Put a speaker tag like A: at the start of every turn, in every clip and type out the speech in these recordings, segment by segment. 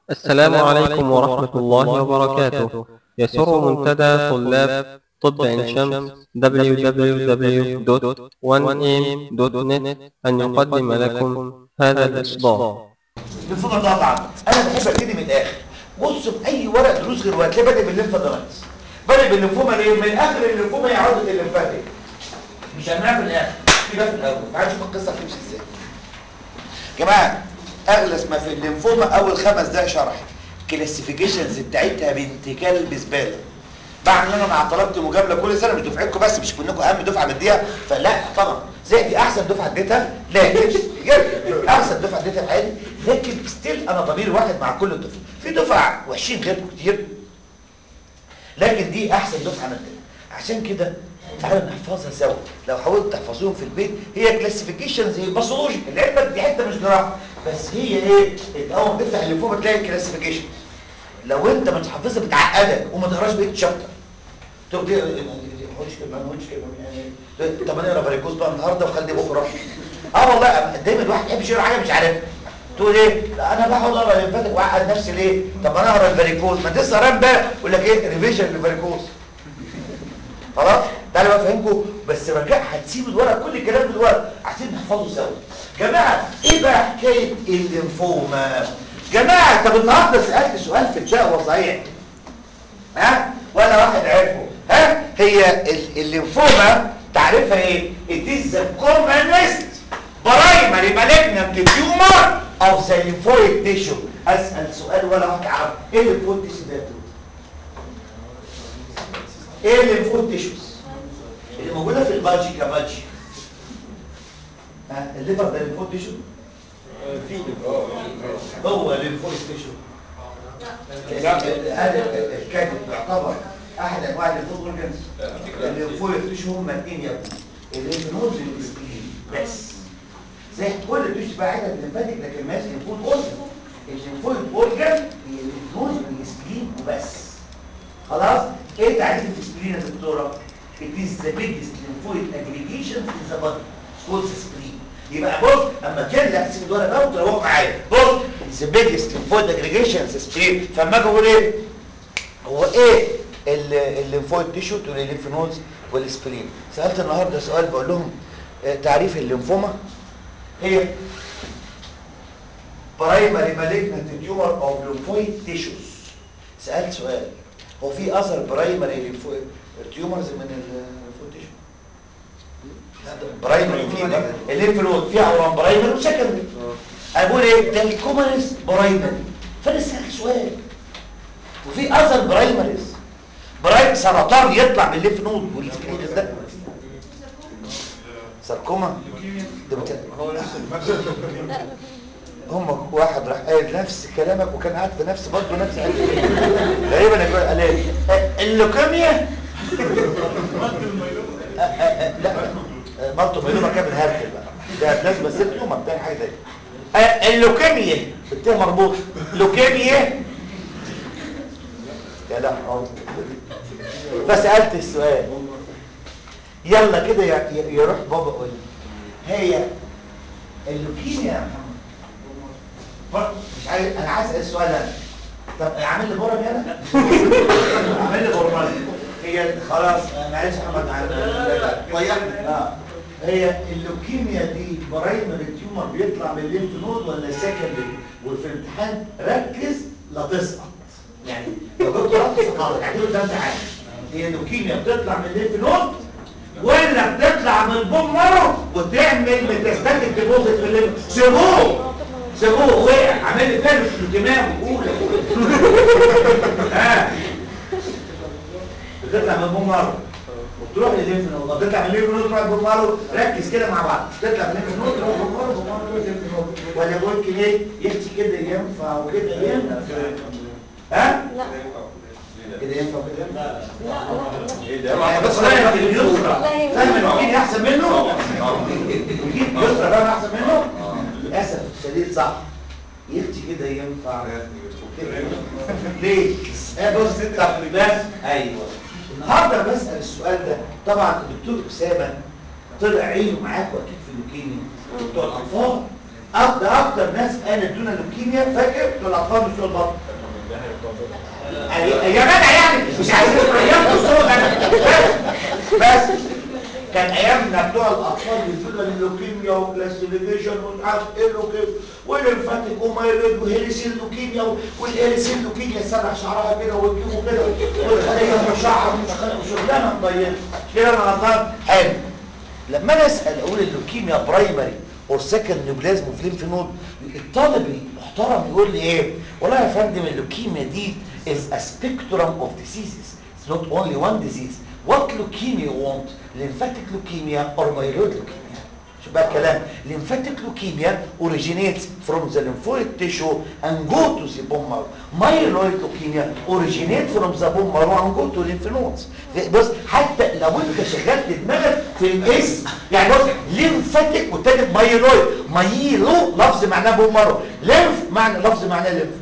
A: السلام عليكم ورحمة الله وبركاته يسر منتدى طلاب طب عين شمس www.1am.net أن يقدم لكم هذا الإصدار
B: الليمفوما طبعا انا بحب ابتدي من الاخر بصوا في اي ورق دروس غير وهتلاقي بادئ بالليمفادينايتس بادئ بالليمفوما ليه من اخر الليمفوما هي عوده الليمفاتيك مش هنعمل في الاخر في بقى في الاول تعالوا نشوف القصه بتمشي ازاي يا جماعه اغلس ما في الليمفوما اول خمس دقايق شرح كلاسيفيكيشنز بتاعتها بنت كلب زباله بعمل انا مع طلبه مجامله كل سنه مش دفعتكم بس مش كلكم اهم دفعه بديها فلا طبعا زي دي احسن دفعه اديتها لكن بجد احسن دفعه اديتها في حياتي لكن ستيل انا ضمير واحد مع كل دفعه في دفعه وحشين غيركم كتير لكن دي احسن دفعه انا اديتها عشان كده تعالوا نحفظها سوا لو حاولت تحفظوهم في البيت هي كلاسيفيكيشنز هي باثولوجي لعلمك دي حته مش جراحه بس هي ايه اول ما تفتح اللي فوق بتلاقي كلاسيفيكيشن لو انت مش حافظها بتعقدك وما تقراش بقيه شابتر تقول دي خش كده ما خش كده يعني طب انا اقرا فاريكوز بقى النهارده وخلي بكره اه والله دايما الواحد يحب يقرا حاجه مش عارفها تقول ايه لا انا بقعد اقرا الليمفاتيك واعقد نفسي ليه طب انا اقرا الفاريكوز ما تسهر قرا امبارح يقول لك ايه ريفيجن للفاريكوز خلاص ده انا بفهمكم بس رجع هتسيب الورق كل الكلام في الورق عشان نحفظه سوا جماعه ايه بقى حكايه الليمفوما جماعه طب النهارده سالت سؤال في الشقوه صحيح ها ولا واحد عرفه ها هي الليمفوما تعرفها ايه it is the commonest primary malignant tumor of the lymphoid tissue اسال سؤال ولا واحد عارف ايه الليمفويد تيشو ده ايه الليمفويد تيشوز اللي موجوده في الباجي كباجي ها الليفر ده ليمفويد تيشو هو الليمفويد تيشو هذا الكبد يعتبر احد انواع الليمفويد اورجانز الليمفويد تيشو هم اثنين يا ابني الليمفنود والسبلين بس زي كل التيشو بقى عندك الليمفاتيك لكن ماشي الليمفويد اورجان الليمفويد اورجان هي الليمفنود والسبلين وبس خلاص ايه تعريف السبلين يا دكتوره it is the biggest lymphoid aggregation in the body called the spleen يبقى بص اما كان لا سيب الورقه بقى وتروح معايا بص it's the biggest lymphoid aggregation in the spleen فاما اجي اقول ايه هو ايه الليمفويد تيشو تقول لي الليمف نودز والسبلين سالت النهارده سؤال بقول لهم آه تعريف الليمفوما هي برايمري مالجنت تيومر او ليمفويد تيشوز سالت سؤال هو في اثر برايمري ليمفويد تيومرز من الليمفويد تيشو برايمري في الليمف نود فيها اورام برايمري وسكندري اقول ايه ده الكومنس برايمري فانا سالت سؤال وفي اثر برايمريز برايم سرطان يطلع من الليمف نود والسكليرز ده ساركوما ده بتاع هم واحد راح قال نفس كلامك وكان قاعد في نفس برضه نفس غريبا يقول قال ايه اللوكيميا لا مالتو ميلوما كامل هركل بقى ده بلازما سيبتوما بتاع حاجه زي اللوكيميا بالتاء مربوط لوكيميا يا لا فسالت السؤال يلا كده يروح بابا قول هي اللوكيميا يا محمد مش عايز انا عايز اسال السؤال انا طب اعمل لي برمي انا اعمل لي برمي هي خلاص معلش يا محمد ضيعني اه هي اللوكيميا دي برايمري التيومر بيطلع من الليمف نود ولا سكندري وفي الامتحان ركز لا تسقط يعني لو جبت رقم سقطت اعتبر ده امتحان هي اللوكيميا بتطلع من الليمف نود ولا بتطلع من البون مارو وتعمل ميتاستاتيك ديبوزيت في الليمف سيبوه سيبوه وقع عمل لي فارس الدماغ وقول ها بتطلع من البون مارو وتروح للليمف نود بتطلع من الليمف نود تروح للبون مارو ركز كده مع بعض تطلع من الليمف نود تروح للبون مارو بون مارو للليمف نود ولا ممكن ايه يحكي كده ينفع وكده ينفع ها
C: لا
B: كده ينفع وكده ينفع
C: لا لا
B: يعني بس رايك اليسرى فاهم الوكيل احسن منه الوكيل يسرى فاهم احسن منه للاسف الشديد صح يختي كده ينفع وكده ينفع. ليه آه بص طب بس ايوه النهارده بسال السؤال ده طبعا الدكتور اسامه طلع عينه معاكم اكيد في اللوكيميا بتوع الاطفال أكتر أكتر ناس قالت دون لوكيميا فاكر دول الأطفال بتوع البطن يا جماعه يعني مش عايزين ايام الصوت انا بس بس كان ايامنا بتوع الاطفال بيفضل اللوكيميا وكلاسيفيكيشن ومش عارف ايه اللوكيميا والليمفاتيك ومايلود وهيريسيل لوكيميا والهيريسيل لوكيميا سرح شعرها كده وتجيبه كده والخليه مشعر وشغلانه مضيقه كده انا غلطان حلو لما انا اسال اقول اللوكيميا برايمري اور سكند نيوبلازم اوف ليمف نود الطالب المحترم يقول لي ايه والله يا فندم اللوكيميا دي is a spectrum of diseases it's not only one disease what leukemia you want lymphatic leukemia or myeloid leukemia شو بقى الكلام lymphatic leukemia originates from the lymphoid tissue and go to the bone marrow myeloid leukemia originates from the bone marrow and go to lymph nodes بص حتى لو انت شغلت دماغك في الاسم يعني بص lymphatic والتالت مايلويد مايلو لفظ معناه بون مارو ليمف معنى لفظ معناه ليمف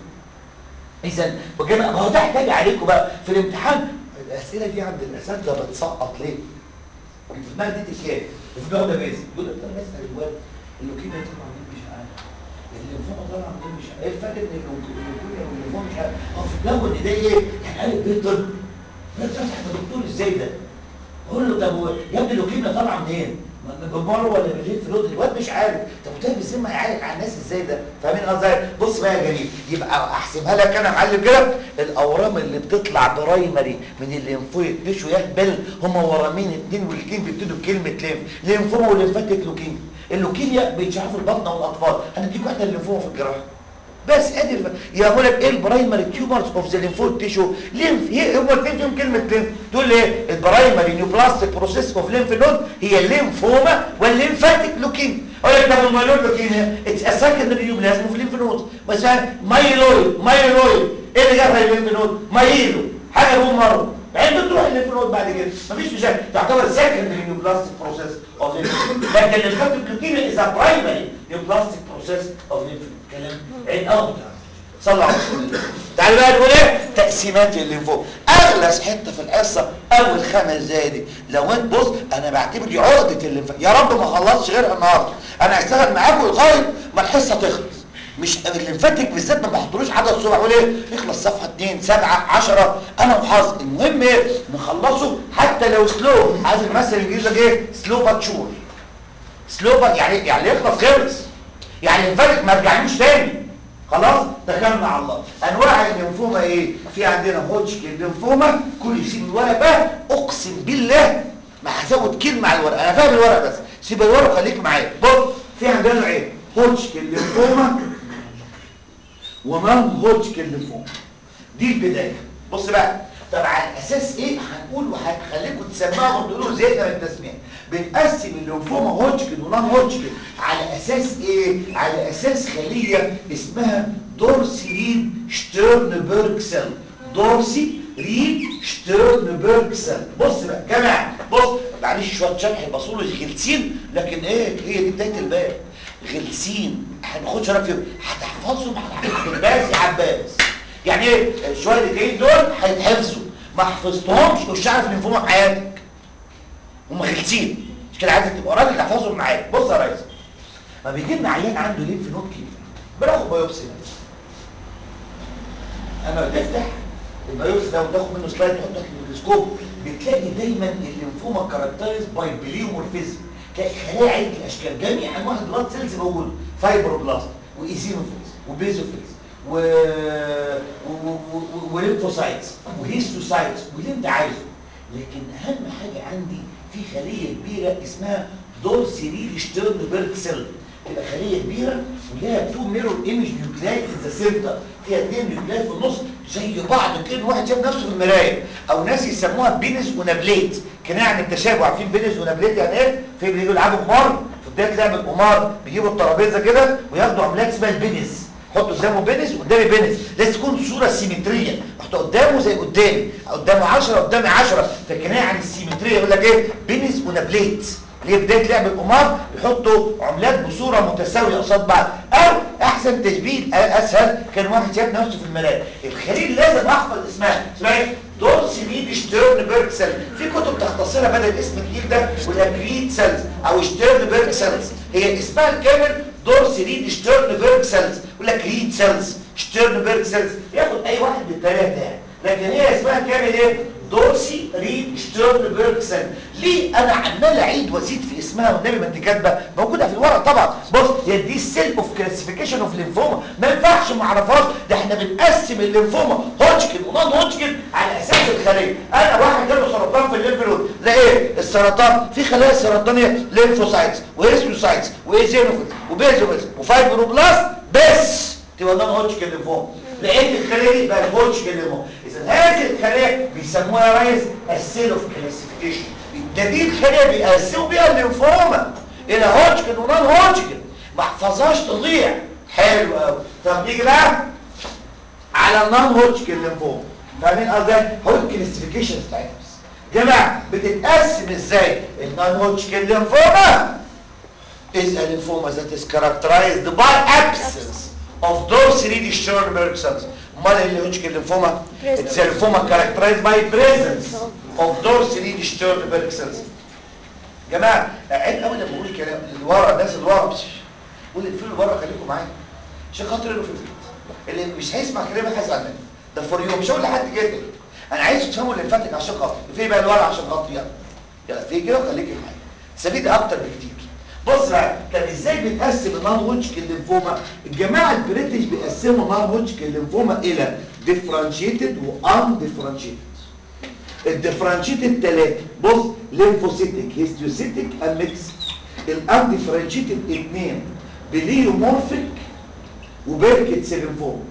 B: اذا وجماعه ما هو ده هيحتاج عليكم بقى في الامتحان الاسئله دي عند الاساتذه بتسقط ليه؟ في دماغ دي تكاد وفي دماغ ده بيز يقول لك انا بسال الواد اللوكيميا طلع منين مش عارف الليمفوما طلع منين مش عارف ايه الفرق بين اللوكيميا والليمفوما مش عارف اه في دماغه ان ده ايه؟ يعني قال بيه طب انت دكتور ازاي ده؟ اقول له طب يا ابني اللوكيميا طالعه منين؟ من بمره ولا من الليمف نود الواد مش عارف طب وده بالذمه هيعالج على الناس ازاي ده فاهمين قصدي بص بقى يا جميل يبقى احسبها لك انا معلم كده الاورام اللي بتطلع برايمري من الليمفويد تيشو يهبل هم ورامين اتنين والاثنين بيبتدوا بكلمه ليمف ليمفوما وليمفاتيك لوكيميا اللوكيميا بيتشافوا في البطن والاطفال هنديك واحده الليمفوما في الجراحه بس ادي يقول لك ايه البرايمري تيومرز اوف ذا ليمفويد تيشو ليمف هي هو الاثنين فيهم كلمه ليمف تقول ايه البرايمري نيوبلاستيك بروسيس اوف ليمف نود هي الليمفوما والليمفاتيك لوكيميا اقول لك طب المايلويد لوكيميا اتس ا سكندري نيوبلازم اوف ليمف نود مثلا مايلويد مايلويد ايه اللي جابها الليمف نود مايلو حاجه جوه مره بعدين تروح الليمف نود بعد كده مفيش مشاكل تعتبر سكندري نيوبلاستيك بروسيس اوف ليمف نود لكن الليمفاتيك لوكيميا از ا برايمري نيوبلاستيك بروسيس اوف ليمف نود كلام عين قوي صلى على رسول الله تعالى بقى نقول ايه تقسيمات الليمفوما اغلس حته في الحصه اول خمس دقايق دي لو انت بص انا بعتبر دي عقده الليمفوما يا رب ما خلصش غيرها النهارده انا هشتغل معاكم لغايه ما الحصه تخلص مش الليمفاتيك بالذات ما بحطلوش عدد صور اقول ايه يخلص صفحه 2 7 10 انا وحظ المهم ايه نخلصه حتى لو سلو عايز المثل الانجليزي ايه سلو باتشور سلو يعني يعني يخلص خلص يعني الليمفاتيك ما رجعلوش تاني خلاص دخلنا على الله انواع الليمفوما ايه في عندنا هوجكن ليمفوما كل يسيب الورق بقى اقسم بالله ما هزود كلمه على الورق انا فاهم الورق بس سيب الورق خليك معايا بص في عندنا نوعين هوجكن ليمفوما ونون هوجكن ليمفوما دي البدايه بص بقى طب على اساس ايه هنقول وهنخليكم تسمعوا وتقولوا زهقنا من التسميه بنقسم الليمفوما هوجكن ونون هوجكن على اساس ايه على اساس خليه اسمها دورسي ريد شتيرنبرج سيل دورسي ريد شتيرنبرج سيل بص بقى يا جماعه بص معلش شويه شرح بصوله غلسين لكن ايه هي دي بدايه الباب غلسين هناخدش رايك فيهم هتحفظهم هتحفظهم بس يا عباس يعني ايه شويه الجايين دول هيتحفظوا ما حفظتهمش مش عارف الليمفوما في حياتك هم غلسين مش كده عايزك تبقى راجل تحفظهم معاك بص يا ريس ما بيجي لنا عيان عنده ليمف نود كده بناخد بايوبسي اما بتفتح البايوبسي ده وتاخد منه سلايد تحطه في الميكروسكوب بتلاقي دايما الليمفوما كاركترايز باي بليومورفيزم تلاقي خلايا عده الاشكال جميع انواع البلاد سيلز موجوده فايبروبلاست وايزينوفيلز وبيزوفيلز و... و... و... وليمفوسايتس وهيستوسايتس واللي انت عايزه لكن اهم حاجه عندي في خليه كبيره اسمها دورسيريل شتيرنبرج سيل تبقى خليه كبيره ولها تو ميرور ايمج نيوكلاي ان ذا سنتر فيها اثنين نيوكلاي في النص زي بعض كده واحد شاف نفسه في المرايه او ناس يسموها بينز ونابليت كنايه عن التشابه عارفين بينز ونابليت يعني ايه في بيجوا يلعبوا قمار في بدايه لعب القمار بيجيبوا الترابيزه كده وياخدوا عملات اسمها البينز حط قدامه بنز وقدامي بنز لازم تكون صوره سيمتريه احط قدامه زي قدامي قدامه 10 قدامي 10 فالكنايه عن السيمتريه يقول لك ايه بنز ونابليت اللي هي بدايه لعب القمار بيحطوا عملات بصوره متساويه قصاد بعض او احسن تشبيه اسهل كان واحد شاف نفسه في المرايه الخليل لازم احفظ اسمها اسمها ايه دورسي ريد شتيرنبرج سيل في كتب تختصرها بدل الاسم الجديد ده ولا كريد سيلز او شتيرنبرج سيلز هي اسمها الكامل دورسي ريد شتيرنبرج سيلز ولا كريد سيلز شتيرنبرج سيلز ياخد اي واحد من الثلاثه يعني لكن هي اسمها كامل ايه دورسي ريد شتيرنبرج سيل ليه انا عمال اعيد وازيد في اسمها والنبي ما انت كاتبه موجوده في الورق طبعا بص هي دي السيل اوف كلاسيفيكيشن اوف لينفوما ما ينفعش ما اعرفهاش ده احنا بنقسم اللينفوما هوجكن ونون هوجكن على اساس الخليه انا واحد جاله سرطان في الليمف نود ده ايه السرطان في خلايا سرطانيه ليمفوسايتس وهيستيوسايتس وايزينوفيلز وبيزوفيلز وفايبروبلاست بس تبقى نون هوجكن لينفوما لقيت الخلايا دي بقت هوجكن لينفوما اذا هذه الخلايا بيسموها يا ريس السيل اوف كلاسيفيكيشن ده دي الخلايا بيقسموا بيها الليمفوما الى هوجكن ونون هوجكن ما احفظهاش تضيع حلو قوي طب نيجي بقى على النون هوجكن ليمفوما فاهمين قصدي هقول الكلاسيفيكيشن بتاعتها بس جماعه بتتقسم ازاي النون هوجكن ليمفوما is a lymphoma that is characterized by absence of those 3D Schoenberg cells. امال ايه اللي هوجكن ليمفوما؟ It's a lymphoma characterized by presence of those 3D Schoenberg cells. جماعه عيب قوي لما بقول كلام اللي ورا الناس اللي ورا بس قول اللي في اللي ورا خليكم معايا عشان خاطر اللي في البيت اللي مش هيسمع كلامي هيزعل مني ده فور يوم مش هقول لحد جدا انا عايز تفهموا اللي فاتك عشان خاطر في بقى اللي ورا عشان خاطر يلا يلا في كده وخليك معايا تستفيد اكتر بكتير بص بقى طب ازاي بنقسم النون هوجكن لينفوما الجماعه البريتش بيقسموا النون هوجكن لينفوما الى ديفرنشيتد وان ديفرنشيتد الديفرنشيتد ثلاثه بص ليمفوسيتك هيستيوسيتك اميكس الان ديفرنشيتد اثنين بليومورفيك وبيركت لينفوما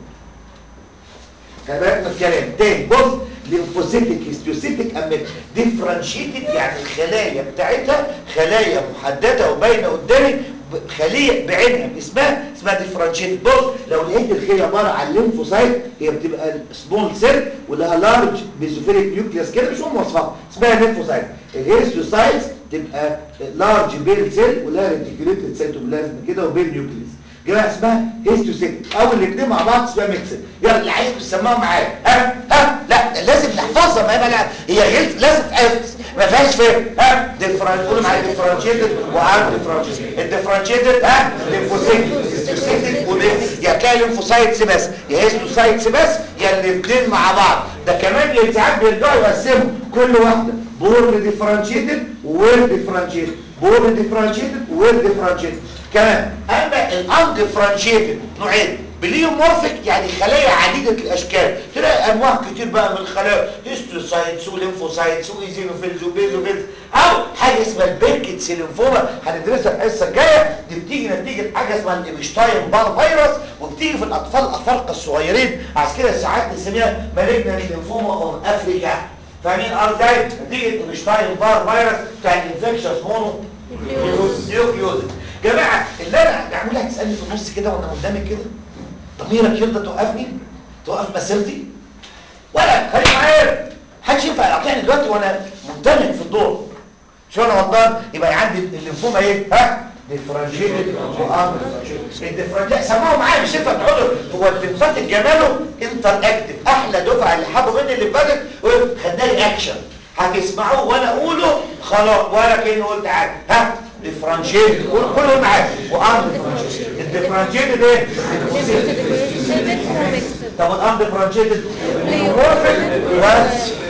B: خلي بالك من الكلام تاني بص ليمفوسيتك هيستيوسيتك اميكس ديفرنشيتد يعني الخلايا بتاعتها خلايا محدده وباينه قدامي ب- خليه بعينها اسمها اسمها ديفرنشيتد بص لو لقيت الخليه عباره عن ليمفوسايت هي بتبقى سمول سيل ولها لارج بيزوفيليك نيوكليوس كده مش هم وصفها اسمها ليمفوسايت الهيستيوسايتس تبقى لارج بيل سيل ولها ريتيكوليتد سيتوبلازم كده وبيل نيوكليوس جماعه اسمها هيستوسيتك او الاثنين مع بعض اسمها ميكسد يلا اللي عايز تسمعهم معايا ها ها لا لازم نحفظها ما هي لا هي غلط لازم تحفظ ما فيهاش فهم ها ديفرنت قولوا معايا ديفرنشيتد وان ديفرنشيتد الديفرنشيتد ها ليمفوسيتك هيستوسيتك وميكس يا تلاقي ليمفوسايتس بس يا هيستوسايتس بس يا الاثنين مع بعض ده كمان ساعات بيرجعوا يقسموا كل واحده بورن ديفرنشيتد ووير ديفرنشيتد بورن ديفرنشيتد ووير ديفرنشيتد كمان اما الان ديفرنشيتد نوعين بليومورفيك يعني خلايا عديدة الاشكال تلاقي انواع كتير بقى من الخلايا هيستوسايتس وليمفوسايتس وايزينوفيلز وبيزوفيلز او حاجه اسمها البيركتس ليمفوما هندرسها الحصه الجايه دي بتيجي نتيجه حاجه اسمها الابشتاين بار فيروس وبتيجي في الاطفال الافارقه الصغيرين عشان كده ساعات نسميها مالجنت ليمفوما اوف افريكا فاهمين قصدي نتيجه الابشتاين بار فيروس بتاع الانفكشن مونو نيوكليوز جماعه اللي انا معمول هتسالني في النص كده وانا قدامك كده ضميرك يرضى توقفني توقف مسيرتي ولا خليك معايا محدش ينفع يقاطعني دلوقتي وانا منتمك في الدور شو انا غلطان يبقى عندي الليمفوما ايه ها ديفرنشيتد وان الديفرنشيتد سمعوا معايا مش ينفع تقعدوا هو الليمفات جماله انتر اكتف احلى دفعه اللي حبوا مني اللي فاتت خدنا لي اكشن هتسمعوه وانا اقوله خلاص ولا كاني قلت حاجه ها ديفرنشيتد كله معايا وان ديفرنشيتد الديفرنشيتد ايه طب الان ديفرنشيتد بس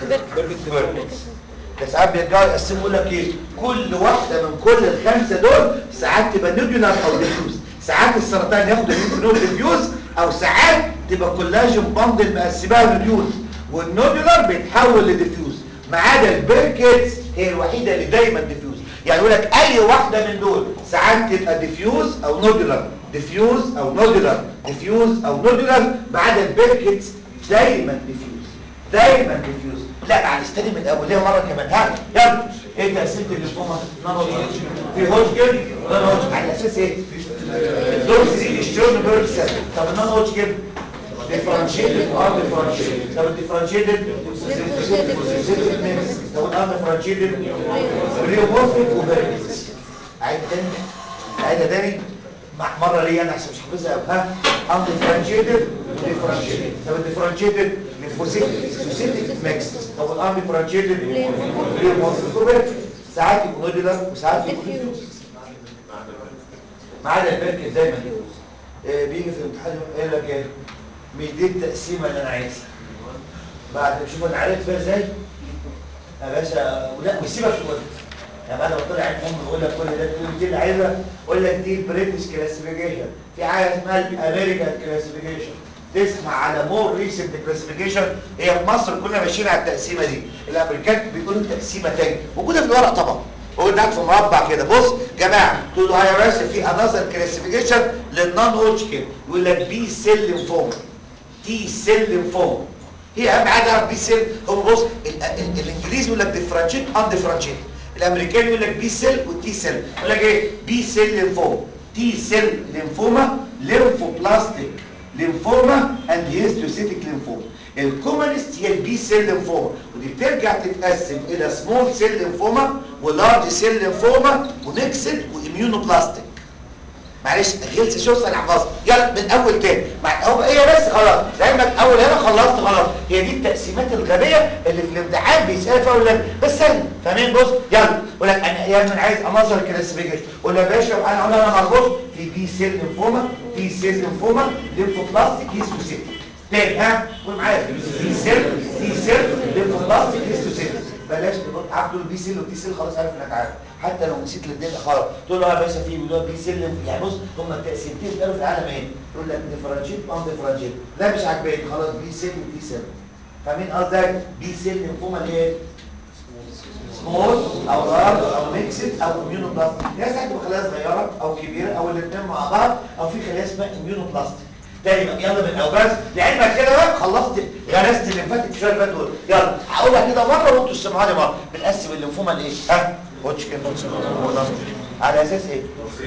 B: ده ساعات بيرجعوا يقسموا يقول لك ايه كل واحده من كل الخمسه دول ساعات تبقى نودولار او ديفيوز ساعات السرطان ياخد النود ديفيوز او ساعات تبقى كولاجين باندل مقسماها نوديول والنودولار بيتحول لديفيوز ما عدا البيركيتس هي الوحيده اللي دايما ديفيوز يعني يقول لك اي واحده من دول ساعات تبقى ديفيوز او نودولار ديفيوز او نودولار ديفيوز او نودولار ما عدا البيركيتس دايما ديفيوز دايما ديفيوز لا معلش تاني من الاول ليه مره كمان ها يلا ايه تقسيمه الليمفوما نانو في هوجكن نانو هوجكن على اساس ايه الدور دي الشيرنبرج سيل طب النانو هوجكن ديفرنشيتد اه ديفرنشيتد طب الديفرنشيتد طب الان ديفرنشيتد ريومورفيك وبيركس عيد تاني عيدها تاني مع مره ليا انا عشان مش حافظها قوي ها ان ديفرنشيتد ديفرنشيتد طب الديفرنشيتد ليمفوسيتك اكسوسيتك ميكس طب الان ديفرنشيتد ليمفوسيتك ساعات يكون نودولار وساعات يكون ديفيوز ما عدا البركة دايما آه، بيجي في الامتحان يقول لك ايه مش دي التقسيمه اللي انا عايزها بعد ما شوف انا عرفت فيها ازاي يا باشا ولا وسيبك في الوقت يعني بعد ما طلع الام يقول لك كل ده تقول دي اللي عايزها يقول لك دي البريتش كلاسيفيكيشن في حاجه اسمها الامريكان كلاسيفيكيشن تسمع على مور ريسنت كلاسيفيكيشن هي في مصر كنا ماشيين على التقسيمه دي الامريكان بيقولوا تقسيمه تاني موجوده في الورق طبعا هو قاعد في مربع كده بص جماعه تقول له هاي راسل في انذر كلاسيفيكيشن للنون هوجكن يقول لك بي سيل ليمفوما تي سيل ليمفوما هي اهم حاجه اعرف بي سيل هو بص ال- ال- الانجليزي يقول لك ديفرنشيت ان ديفرنشيت الامريكان يقول لك بي سيل والتي سيل يقول لك ايه بي سيل ليمفوما تي سيل ليمفوما ليمفوبلاستيك ليمفوما اند هيستوسيتيك ليمفوما الكومنست هي البي سيل ليمفوما ودي بترجع تتقسم الى سمول سيل ليمفوما ولارج سيل ليمفوما وميكسد واميونوبلاستيك معلش غلس شو انا حفظت يلا من اول تاني مع هو هي بس خلاص لعلمك اول هنا خلصت خلاص هي دي التقسيمات الغبيه اللي في الامتحان بيسال فيها يقول لك بس سهل فاهمين بص يلا يقول لك انا يا ابني عايز انظر كلاسيفيكيشن قول يا باشا انا اقول انا مربوط في بي سيل ليمفوما في سيل ليمفوما ليمفوبلاستيك هيستوسيتيك تاني ها قول معايا بي سيل بي سيل ليمفوبلاستيك هيستوسيتيك بلاش تقول عبد البي سيل والتي سيل خلاص عارف انك عارف حتى لو نسيت الاثنين خلاص تقول له يا باشا في اللي هو بي سيل يعني بص هم التقسيمتين اللي قالوا في العالم ايه يقول لك ديفرنشيت ان ديفرنشيت لا مش عاجباني خلاص بي سيل وتي سيل فاهمين قصدي بي سيل ليمفوما اللي هي سمول او لارج او ميكسد او اميونو بلاستيك يا ساعات تبقى خلايا صغيره او كبيره او الاثنين مع بعض او في خلايا اسمها اميونو بلاستيك تاني بقى يلا من الاوباز لعلمك كده بقى خلصت غرست اللي فاتت شويه فات دول يلا هقولها كده مره وانتوا تسمعوا لي مره بنقسم الليمفوما لايه ها هوتشكن على اساس ايه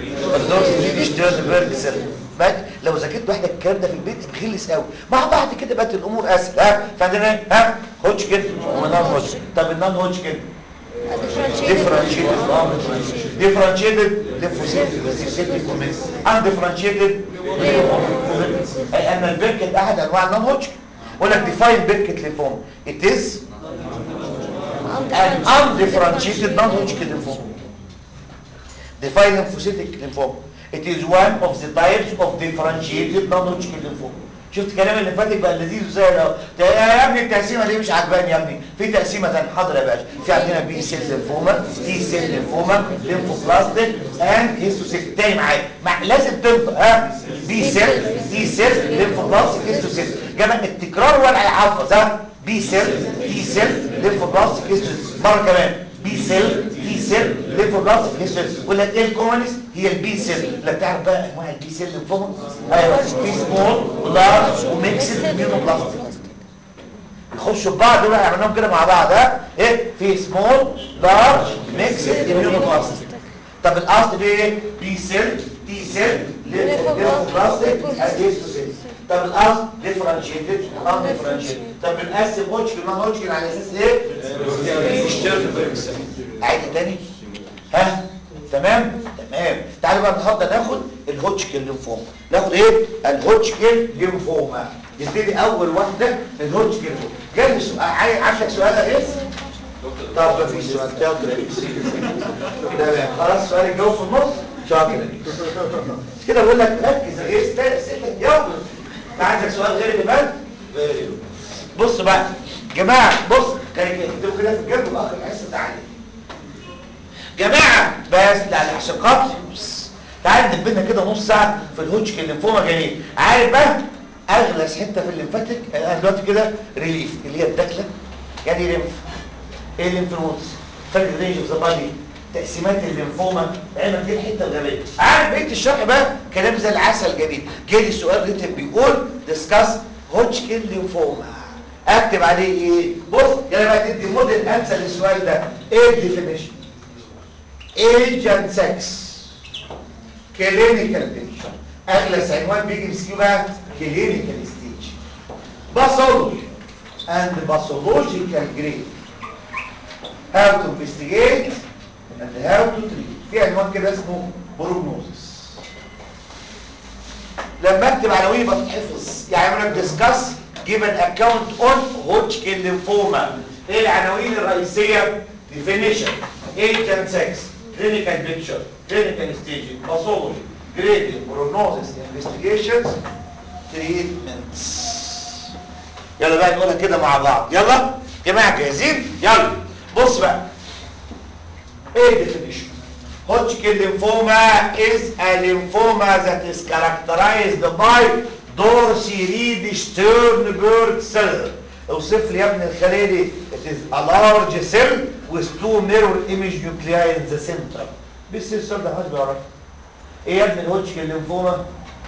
B: شتيرنبرج سيل بعد لو ذاكرت واحده الكلام ده في البيت بغلس قوي مع بعض كده بقت الامور اسهل ها فعندنا ايه ها هوتشكن ونون هوتشكن طب النون هوتشكن differentiated differentiated lymphocytic وميكس undifferentiated اي ان البركت احد انواع النون هوتشكن يقول لك define بركت ليمفوما it is an undifferentiated non Hodgkin lymphoma define lymphocytic lymphoma it is one of the types of differentiated non Hodgkin lymphoma شفت كلام اللي فاتك بقى لذيذ ازاي لو ده يا ابني التقسيمه دي مش عجباني يا ابني في تقسيمه ثانيه حاضر يا باشا في عندنا بي سيل ليمفوما تي سيل ليمفوما ليمفوبلاستيك اند هيستوسيل تاني معايا مع لازم تنطق ها بي سيل تي سيل ليمفوبلاستيك هيستوسيل جماعه التكرار ولا هيحفظ ها بي سيل تي سيل ليمفوبلاستيك هيستوسيل مره كمان بي سيل تي سيل ليمفوبلاستيك هيستوسيل ولا ايه الكومنس هي البي سيل لا بتعرف بقى انواع البي سيل ليمفوما ايوه في سمول ولارج وميكسد اميونوبلاستيك يخشوا ببعض دول هيعملوهم كده مع بعض ها ايه في سمول لارج ميكسد اميونوبلاستيك طب الاصل دي ايه بي سيل تي سيل ليمفوبلاستيك هيستوسيل طب الاصل ديفرنشيتد ان ديفرنشيتد طب بنقسم هوتشكن نون هوتشكن على اساس ايه عادي تاني ها تمام تمام تعالوا بقى النهارده ناخد الهوتشكن ليمفوما ناخد ايه الهوتشكن ليمفوما نبتدي اول واحده الهوتشكن ليمفوما جالي سؤال عايز عشان سؤال ايه طب مفيش سؤال شاطر تمام خلاص السؤال الجاوب في النص شاطر كده بقول لك ركز ايه اسئله يوم عندك سؤال غير اللي فات بص بقى جماعه بص كان اكتبوا كده في الجنب بقى الحصه تعالى جماعه بس لا لا عشان خاطر تعال ندبنا كده نص ساعه في الهوتشكن ليمفوما جميل عارف بقى اغلس حته في الليمفاتيك انا دلوقتي كده ريليف اللي هي الداخله يعني ليمف ايه الليمف نودز فرق رينج اوف ذا بادي تقسيمات الليمفوما علما دي الحته الغبيه عارف بقيه الشرح بقى كلام زي العسل جميل جالي سؤال ريتم بيقول ديسكاس هوتشكن ليمفوما اكتب عليه ايه بص يلا بقى تدي موديل انسر للسؤال ده ايه الديفينيشن age and sex clinical picture اغلس عنوان بيجي مسكيه بقى clinical stage pathology and pathological grade how to investigate and how to treat في عنوان كده اسمه prognosis لما اكتب عناوين بتتحفظ يعني انا ديسكاس جيب ان اكونت اون هوتشكن ليمفوما ايه العناوين الرئيسيه ديفينيشن ايج اند سكس كلينيكال بيكتشر كلينيكال ستيجنج باثولوجي جريدنج بروجنوزس انفستيجيشنز تريتمنتس يلا بقى نقولها كده مع بعض يلا يا جماعه جاهزين يلا بص بقى ايه الديفينيشن Hodgkin lymphoma is a lymphoma that is characterized by dorsey Sternberg cell اوصف لي يا ابن الخليه دي it is a large cell with two mirror image nuclei in the center بس السؤال ده محدش بيعرفه ايه يا ابن الهوتشكن ليمفوما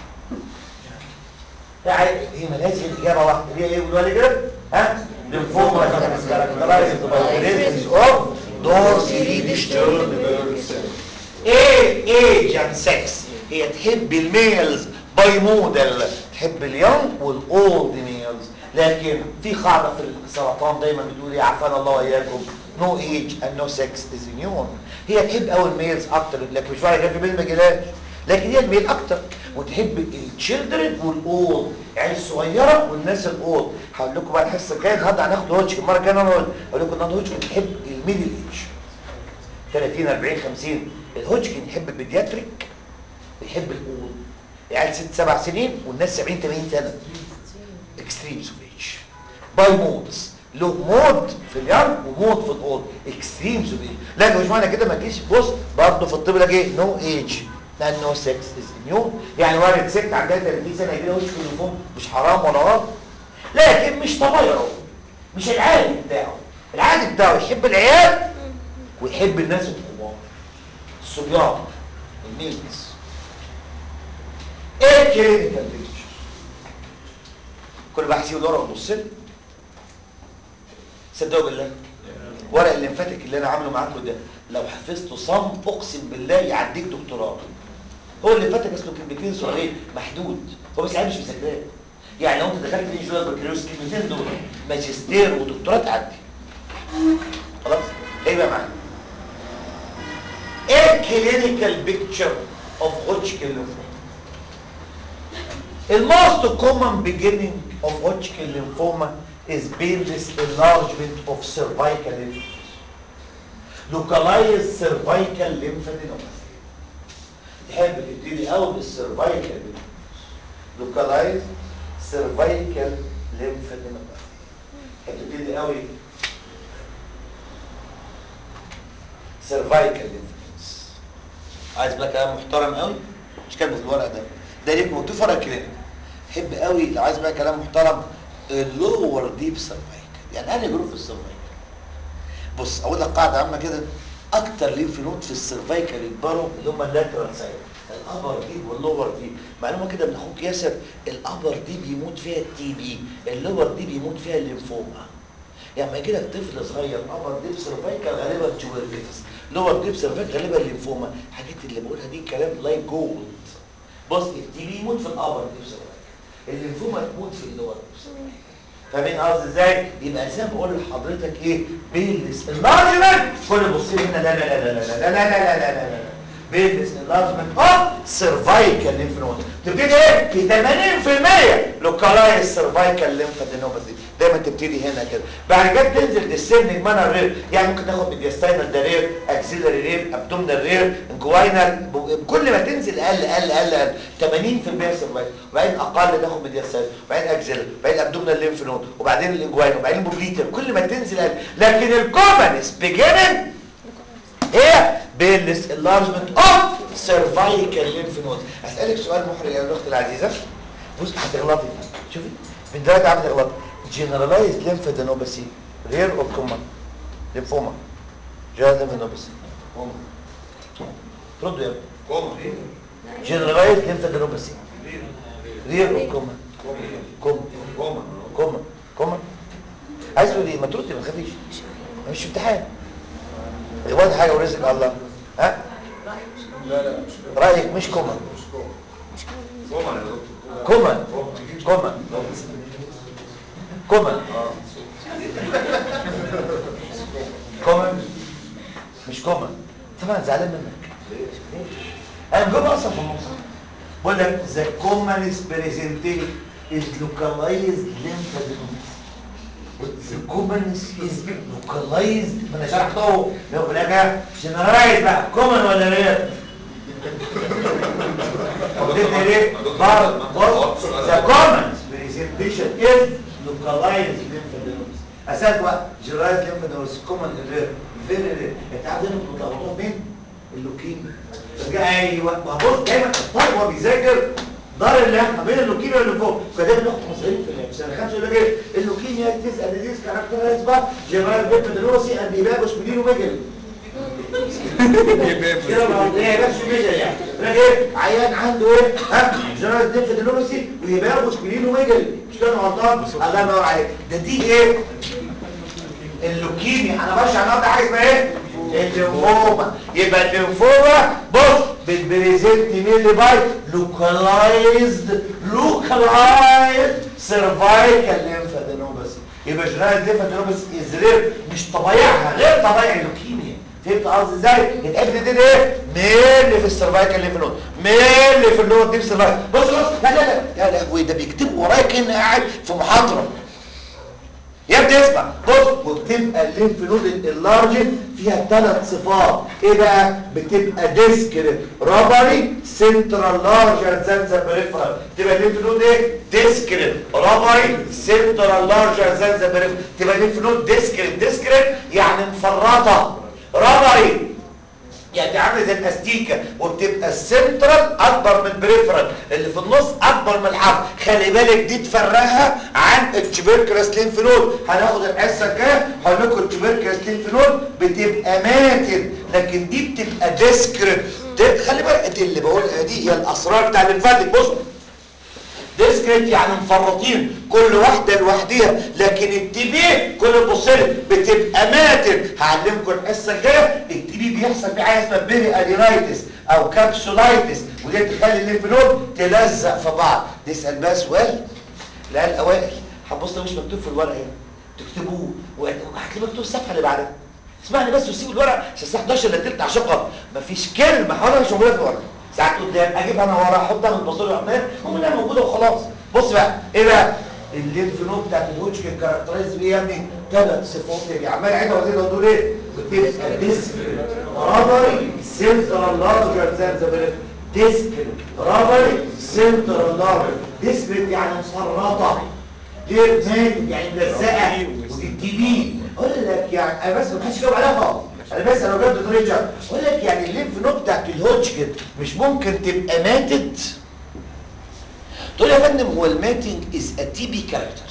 B: يعني هي ملهاش غير اجابه واحده هي ايه قولوا لي كده ها ليمفوما that is characterized by presence of dorsey Sternberg cell ايه ايج اند سكس هي تحب الميلز باي موديل تحب اليونج والاولد ميلز لكن في قاعده في السرطان دايما بتقول ايه عافانا الله واياكم نو ايج اند نو سكس از اميون هي تحب قوي الميلز اكتر لكن مش معنى كده في بين ما جلاش لكن هي الميل اكتر وتحب التشيلدرن والاولد يعني الصغيره والناس الاولد هقول لكم بقى الحصه الجايه النهارده هناخد هوتش المره الجايه انا اقول لكم النهارده هوتش بتحب الميدل ايج 30 40 50 الهوجكن يحب البيدياتريك ويحب الاول يعني ست سبع سنين والناس 70 80 سنه اكستريمز اوف ايج باي مودز له مود في اليانج ومود في الاولد اكستريمز اوف ايج لكن مش معنى كده ما تجيش بص برضه في الطب لك ايه نو ايج لان نو سكس از اميون يعني وارد ست عندها 30 سنه يجي لها هوجكن ليمفوما مش حرام ولا غلط لكن مش طبيعي مش العادي بتاعه العادي بتاعه يحب العيال ويحب الناس الكبار الصبيان الميلز ايه الكلينيكال بيكتشر كل واحد يسيب الورقه ويبص لي صدقوا بالله ورق الليمفاتيك اللي انا عامله معاكم ده لو حفظته صم اقسم بالله يعديك دكتوراه هو الليمفاتيك اصله كلمتين صغيرين محدود هو بس مش مذاكراه يعني لو انت دخلت في جوه بكالوريوس كلمتين دول ماجستير ودكتوراه تعدي خلاص ايه بقى معانا ايه clinical picture of Hodgkin lymphoma The most common beginning of Hodgkin lymphoma is painless enlargement of cervical lymph nodes. Localized cervical lymphadenopathy. تحب تبتدي قوي بالسيرفايكال lymph nodes. Localized cervical lymphadenopathy. تحب تبتدي قوي cervical lymph nodes. عايز بقى كلام محترم قوي مش كاتبه في الورق ده ده ليك مكتوب في ورق كلينيك حب قوي لو عايز بقى كلام محترم اللور ديب سيرفايكال يعني انا جروب في السيرفايكال بص اقول لك قاعده عامه كده اكتر ليمف نود في السيرفايكال يكبروا اللي هم اللاترال سايد الابر ديب واللور ديب معلومه كده من اخوك ياسر الابر ديب يموت فيها التي بي اللور ديب يموت فيها الليمفوما يعني لما يجي لك طفل صغير ابر ديب سيرفايكال غالبا تيوبركلوز لور ديب سيرفايكال غالبا الليمفوما الحاجات اللي بقولها دي كلام لايك جولد بص التي بي يموت في الابر ديب سيرفايكال الليمفوما تموت في اللور ديب سيرفايكال فاهمين قصدي ازاي يبقى زي ما بقول لحضرتك ايه بيلس اللارجمنت كل بص لي هنا لا لا لا لا لا لا لا لا لا لا لا لا بيلس اللارجمنت اوف سيرفايكال ليمف نود تبتدي ايه في 80% لوكالايز سيرفايكال ليمفادينوباثي دايما تبتدي هنا كده بعد كده تنزل ديسندنج مانر رير يعني ممكن تاخد ميدياستاينال ده رير اكسيلري رير ابدومينال رير انجوينال كل ما تنزل اقل اقل اقل اقل 80% سيرفايكال وبعدين اقل تاخد ميدياستاينال وبعدين اكسيلري وبعدين ابدومينال ليمف نود وبعدين الانجوينال وبعدين البوبليتر كل ما تنزل اقل لكن الكومنس بيجيننج هي بيلس اللارجمنت اوف سيرفايكال ليمف نود اسالك سؤال محرج يا الاخت العزيزه بص هتغلطي شوفي من دلوقتي عم تغلطي جنرالايز ليمفادينوباثي رير اور كومن ليمفوما جنرال ليمفادينوباثي ردوا يا ابني
C: كوما
B: جنرالايز ليمفادينوباثي رير اور كومن كومن
C: كوما
B: كومن كومن عايز تقول ايه ما تردي ما تخافيش مش امتحان الواد حاجه ورزق الله ها
C: لا لا مش
B: رايك مش كومن
C: مش كوما كوما يا دكتور
B: كومن كومن كومن كومن مش كومن طبعا زعلان منك انا مجاوب اصلا في النص بقول لك the commonest presentation is localized lymphadenopathy the commonest is localized ما انا شرحته لو في الاخر جنرالايز بقى common ولا رير وديتني ليه بعض بص the commonest presentation is localized lymphadenopathy اساس بقى generalized lymphadenopathy common rare very rare انت عارف دايما بتلخبطوها فين اللوكيميا ايوه ما بص دايما الطالب وهو بيذاكر دار اللحمه بين اللوكيميا واللي فوق فده بناخد مصاريف في سنه خمسه يقول لك ايه اللوكيميا تسال ديز كاركترايز بقى جمال بيبدروسي اند يبابوس مدينه مجل كده ما هي بس مجل يعني يقول لك ايه عيان عنده ايه ها جنرال ديفيدروسي ويبابوس مدينه مجل مش كده أنا غلطان الله ينور عليك ده دي ايه اللوكيميا انا بشرح النهارده حاجه اسمها ايه الليمفوما يبقى الليمفوما بص بتبريزنت ميلي باي لوكالايزد لوكالايزد سيرفايكال ليمفادينوباثي يبقى جنرال ليمفادينوباثي از رير مش طبيعها غير طبيعي اللوكيميا فهمت قصدي ازاي يتقابل دي ايه ميل في السيرفايكال ليمف نود ميل في اللور ديب سيرفايكال بص بص لا لا لا يا لهوي ده بيكتب ورايا كاني قاعد في محاضره يا ابني اسمع بص وبتبقى الليمف نود اللارجن فيها ثلاث صفات ايه بقى بتبقى ديسكريت رابري سنترال لارجر ذان ذا بريفرال تبقى الليمف نود ايه ديسكريت رابري سنترال لارجر ذان ذا بريفرال تبقى الليمف نود ديسكريت ديسكريت يعني مفرطه رابري يعني عامله زي الاستيكه وبتبقى السنترال اكبر من البريفرال اللي في النص اكبر من الحرف خلي بالك دي تفرقها عن التوبركلوس ليمف نود هناخد الحصه الجايه هقول لكم التوبركلوس ليمف نود بتبقى ماتن لكن دي بتبقى ديسكريت خلي بالك دي اللي بقولها دي هي الاسرار بتاع الليمفاتيك بص ديسكريت يعني مفرطين كل واحدة لوحديها لكن التي بي كل البصير بتبقى ماتن هعلمكم الحصة الجاية التي بي بيحصل فيه حاجة اسمها بيري ادينايتس او كابسولايتس ودي تخلي الليمف نود تلزق في بعض نسأل بقى سؤال لا الاوائل هتبص مش مكتوب في الورقة هنا تكتبوه وهتلاقي مكتوب الصفحة اللي بعدها اسمعني بس وسيب الورقة عشان الساعة 11 الا تلت عشان خاطر مفيش كلمة حوالي مش موجودة في الورقة ساعات قدام اجيبها انا ورا احطها من البصير والعمال ومنها موجوده وخلاص بص بقى ايه بقى الليمف نود بتاعت الهوجكن كاركترايز بايه يا ابني ثلاث صفات دي عمال اعيدها وزيد دول ايه بتبقى ديسك رابري سنترال لارجر ذان ذا ديسك رابري سنترال لارجر ديسك يعني مسرطه ليه مات يعني ملزقه ودي التي بي اقول لك يعني انا بس ما حدش جاوب عليها خالص انا بس لو جبت طريقه اقول لك يعني الليمف نود بتاعت الهوجكن مش ممكن تبقى ماتت تقول يا فندم هو الماتنج از ا تي بي كاركتر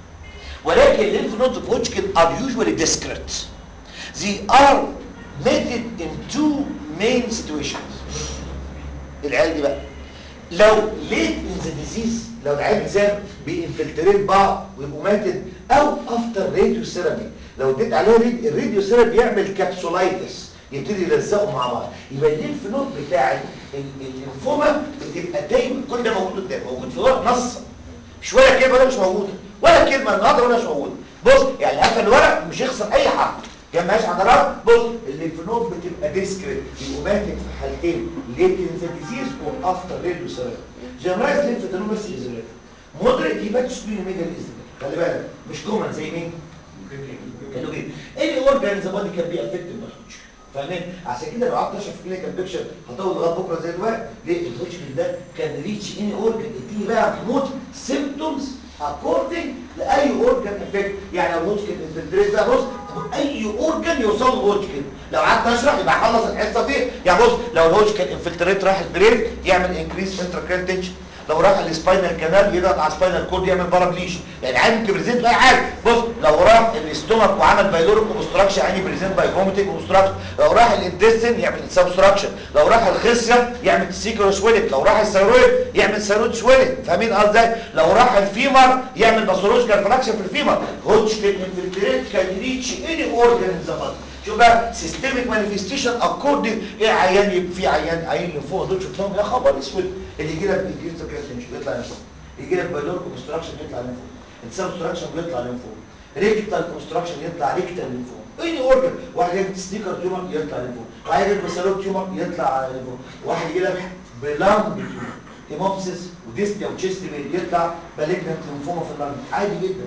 B: ولكن الليمف نودز اوف هوجكن ار يوجوالي ديسكريت they are mated in two main situations العيال دي بقى لو late in the disease لو العيال زاد بينفلتريت بعض ويبقوا ماتت او افتر راديو ثيرابي لو اديت عليه الراديو ثيرابي يعمل كابسولايتس يبتدي يلزقوا مع بعض يبقى الليمف نود بتاع الليمفوما بتبقى دايما كل ده موجود قدام موجود في ورق نص مش ولا كلمه ده مش موجوده ولا كلمه النهارده ولا مش موجوده بص يعني قفل الورق مش يخسر اي حرف جمعش عضلات بص الليمف نود بتبقى ديسكريت يبقوا ماتت في حالتين ليت ان ذا ديزيز وافتر راديو ثيرابي جنرايز ليمفادينوباس ازريت مودريت هيباتوسبين ميجا ازريت خلي بالك مش كومن زي مين كانوا جايين ايه اورجانز بادي كان بي افكتد باي فاهمين عشان كده لو قعدت اشرح في كلينيكال بيكشر هطول لغايه بكره زي دلوقتي ليه الهوتشكن ده كان ريتش اني اورجان اديني بقى محمود سيمبتومز اكوردنج لاي اورجان افكت يعني لو الهوتشكن انفلتريت ده بص اي اورجان يوصل له هوتشكن لو قعدت اشرح يبقى اخلص الحصه دي يعني بص لو الهوتشكن انفلتريت راح البرين يعمل انكريس انتراكريال تنشن لو راح السباينال كانال يضغط على السباينال كورد يعمل بارابليشن يعني عين بريزنت باي حاجه بص لو راح الاستومك وعمل بايلوريك اوبستراكشن عيني بريزنت باي فوميتنج اوبستراكشن لو راح الانتستين يعمل سبستراكشن لو راح الخصيه يعمل سيكرو سويلنج لو راح الثيرويد يعمل ثيرويد سويلنج فاهمين قصدي لو راح الفيمر يعمل باثولوجيكال فراكشن في الفيمر هوتشكن انفلتريت كان ريتش اني اورجان ان ذا بادي شوف بقى سيستميك مانيفستيشن اكوردنج ايه عيان يبقى في عيان عيان اللي فوق دول شفتهم يا خبر اسود اللي يجي لك بيجي لك يطلع من فوق يجي لك بالور كونستراكشن يطلع من فوق السبستراكشن بيطلع من فوق ريكتال كونستراكشن يطلع ريكتال من فوق اي اورجن واحد يجي ستيكر تيومر يطلع من فوق واحد يجي بسالوب تيومر يطلع من فوق واحد يجي لك بلانج تيومر هيموبسيس وديسبيا وتشيست يطلع مالجنت ليمفوما في اللنج عادي جدا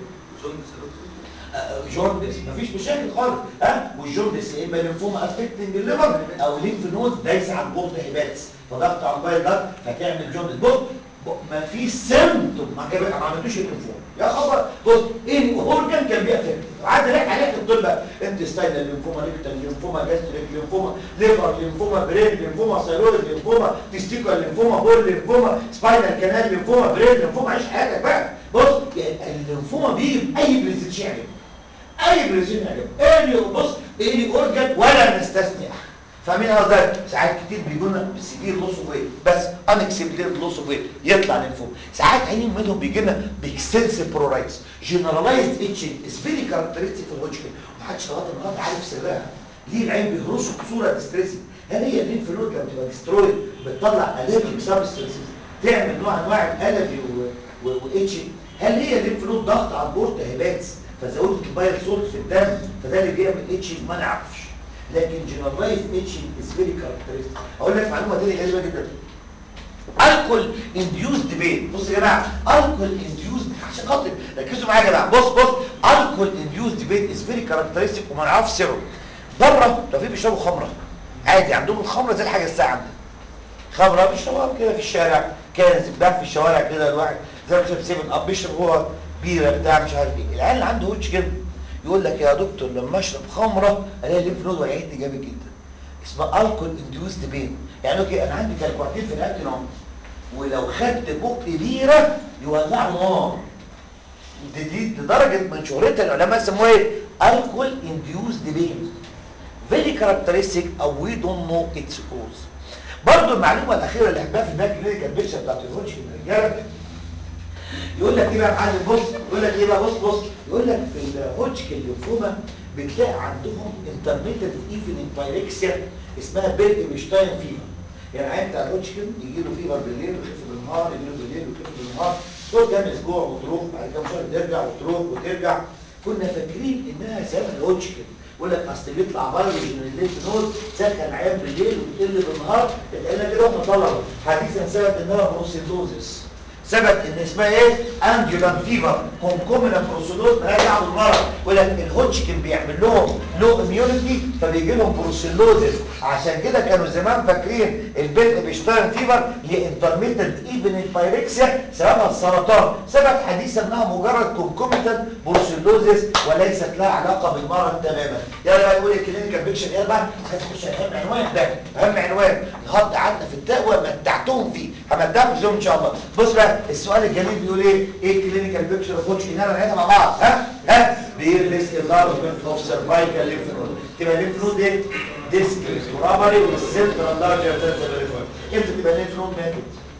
B: جوندس مفيش مشاكل خالص ها والجوندس يا اما ليمفوما افكتنج الليفر او ليمف نود دايسه على البورد هيباتس فضغط على الموبايل ده فتعمل جوندس بص مفيش سيمتوم ما جاب- ما عملتوش الليمفوما يا خبر بص ايه اورجان كان بيقفل عدى لك عليك الطب بقى انت ستايل ليمفوما ريكتال ليمفوما جاستريك ليمفوما ليفر ليمفوما برين ليمفوما ثايرويد ليمفوما تستيكال ليمفوما بول ليمفوما سباينال كانال ليمفوما برين ليمفوما عيش حياتك بقى بص يعني الليمفوما بيجي باي بريزنتيشن يعجبك اي بريزنتيشن يعجبك اي بص اي اورجان ولا نستثني احد فاهمين قصدي ساعات كتير بيجوا لنا بسيفير لوس اوف ويت بس انكسبتد لوس اوف ويت يطلع للفوق ساعات عينين منهم بيجي لنا باكستنسيف برورايتس جنرالايزد اتشنج از فيري كاركترستيك في الهوجكن محدش لغايه النهارده عارف سرها ليه العين بيهرسوا بصوره ديستريسنج هل هي الليمف نود لما تبقى ديسترويد بتطلع الرجيك سبستنسز تعمل نوع انواع الالرجي واتشنج هل هي الليمف نود ضغط على البورت هيباتس فزودت البايل سولت في الدم فده اللي بيعمل اتشنج ما نعرفش لكن جنرالايز اتشنج از فيري كاركترستيك اقول لك معلومه تانية غريبه جدا الكول انديوزد بين بص يا جماعه الكول انديوزد عشان خاطر ركزوا معايا يا جماعه بص بص الكول انديوزد بين از فيري كاركترستيك وما نعرفش سره بره لو في بيشربوا خمره عادي عندهم الخمره زي الحاجه الساعه عندنا خمره بيشربوها كده في الشارع كان بتاع في الشوارع كده الواحد زي ما بيشرب سيفن اب بيشرب هو بيره بتاع مش عارف ايه العيال اللي عنده هوتش كده يقول لك يا دكتور لما اشرب خمره الاقي الليمف نود وجعتني جامد جدا اسمها الكول انديوزد بين يعني اوكي انا عندي كالكوعتين في رقبتي نار ولو خدت بق بيره يولعوا نار دي, دي لدرجه من شهرتها العلماء سموها ايه الكول انديوزد بين فيري كاركترستيك او وي دونت نو اتس كوز برضه المعلومه الاخيره اللي هحبها في الباك كلينيكال بيكشر بتاعت الهوتش الرجاله يقول لك ايه بقى يا معلم بص يقول لك ايه بقى بص بص يقول لك في الهوتشكن ليمفوما بتلاقي عندهم انترميتنت ايفنينج بايركسيا اسمها بيل ايمشتاين فيفر يعني العيان بتاع الهوتشكن يجي له فيفر بالليل ويخف بالنهار يجي له بالليل ويخف بالنهار تقعد كام اسبوع وتروح بعد كام شهر ترجع وتروح وترجع كنا فاكرين انها سبب الهوتشكن يقول لك اصل بيطلع بلج من الليمف نود سخن العيان بالليل وبتقل بالنهار لقينا كده واحنا طلبه حديثا ثبت انها بروسيدوزس ثبت ان اسمها ايه انجولان فيفر كونكومينال بروسيلوز مالهاش دعوه بالمرض يقول لك الهوتشكن بيعمل لهم لو اميونيتي فبيجي لهم بروسيلوزس عشان كده كانوا زمان فاكرين البنت بيشتغل فيفر هي انترميتنت ايفن بايركسيا سببها السرطان ثبت حديثا انها مجرد كونكومينال بروسيلوزس وليست لها علاقه بالمرض تماما يلا بقى يقول الكلينيكال بيكشر يلا بقى هتخش اهم عنوان ده اهم عنوان النهارده قعدنا في التقوى متعتهم فيه همتعكم فيهم ان شاء الله بص بقى السؤال الجميل بيقول ايه ايه الكلينيكال بيكشر اوف واتش اننا نعيدها مع بعض ها ها بيلبس اللارجمنت اوف سيرفايكال ليمف نود تبقى الليمف نود ايه ديسك ورابري والسنترال لارجر امتى تبقى الليمف نود ماتت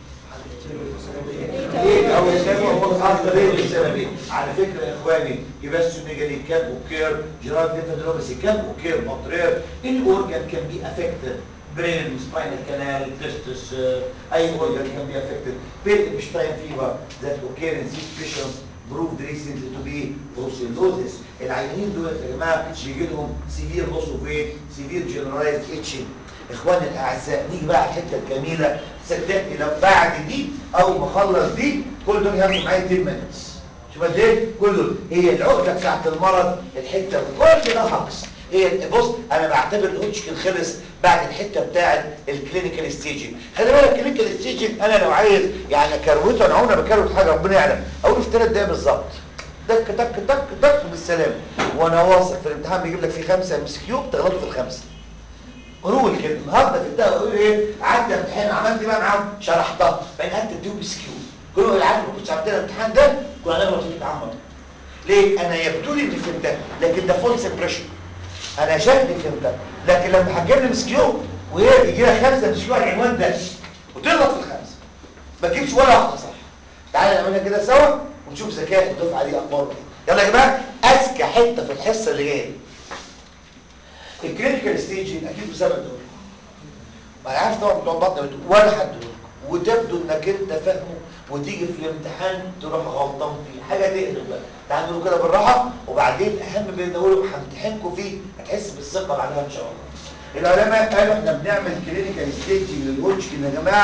B: ايه اول سبب هو الخاص بين السببين على فكره يا اخواني يبس ميجالي كاب وكير جيرارد ليفادروبسي كاب وكير مطرير الاورجان كان بي افكتد برين سباينال كانال تستس اي اورجان كان بي افكتد بيلتشتاين فيفر ذات اوكير ان these patients proved recently to be brucellosis العيانين دول يا جماعه بيجي لهم سيفير لوس اوف ويت سيفير جنرالايزد اتشنج اخواني الاعزاء نيجي بقى على الحته الجميله صدقني لو بعد دي او ما اخلص دي كل دول هياخدوا معايا 10 مينتس شوف قد ايه كل دول هي العقده بتاعت المرض الحته كل ده هقص هي بص انا بعتبر الهوتشكن خلص بعد الحته بتاعت الكلينيكال ستيجنج خلي بالك الكلينيكال ستيجنج انا لو عايز يعني كروته انا عمري ما بكروت حاجه ربنا يعلم اقول في ثلاث دقايق بالظبط تك تك تك تك بالسلامه وانا واثق في الامتحان بيجيب لك فيه خمسه ام اس كيو بتغلطوا في الخمسه رول كده النهارده في الدواء يقول ايه قعدت امتحان عملت بقى معاهم شرحتها بعدين قعدت اديهم بي كيو كلهم العيال ما كنتش عملت لها الامتحان ده كنا هنغلط في الامتحان برضه ليه انا يبدو لي اني فهمتها لكن ده فولس امبريشن انا شكلي فهمتها لكن لما هتجيب لي ام كيو وهي يجي لها خمسه ام كيو على العنوان ده وتغلط في الخمسه ما تجيبش ولا واحده صح تعالى نعملها كده سوا ونشوف ذكاء الدفعه دي اخباره يلا يا جماعه اذكى حته في الحصه اللي جايه الكلينيكال ستيجنج اكيد بسبب دول ما انا عارف طبعا بتوع البطن بتقول ولا حد دول وتبدو انك انت فاهمه وتيجي في الامتحان تروح غلطان فيه حاجه تقلب بقى تعالوا نقول كده بالراحه وبعدين اهم بنقوله همتحنكم فيه هتحس بالثقه بعدها ان شاء الله العلماء قالوا احنا بنعمل كلينيكال ستيجنج للوتشكن يا جماعه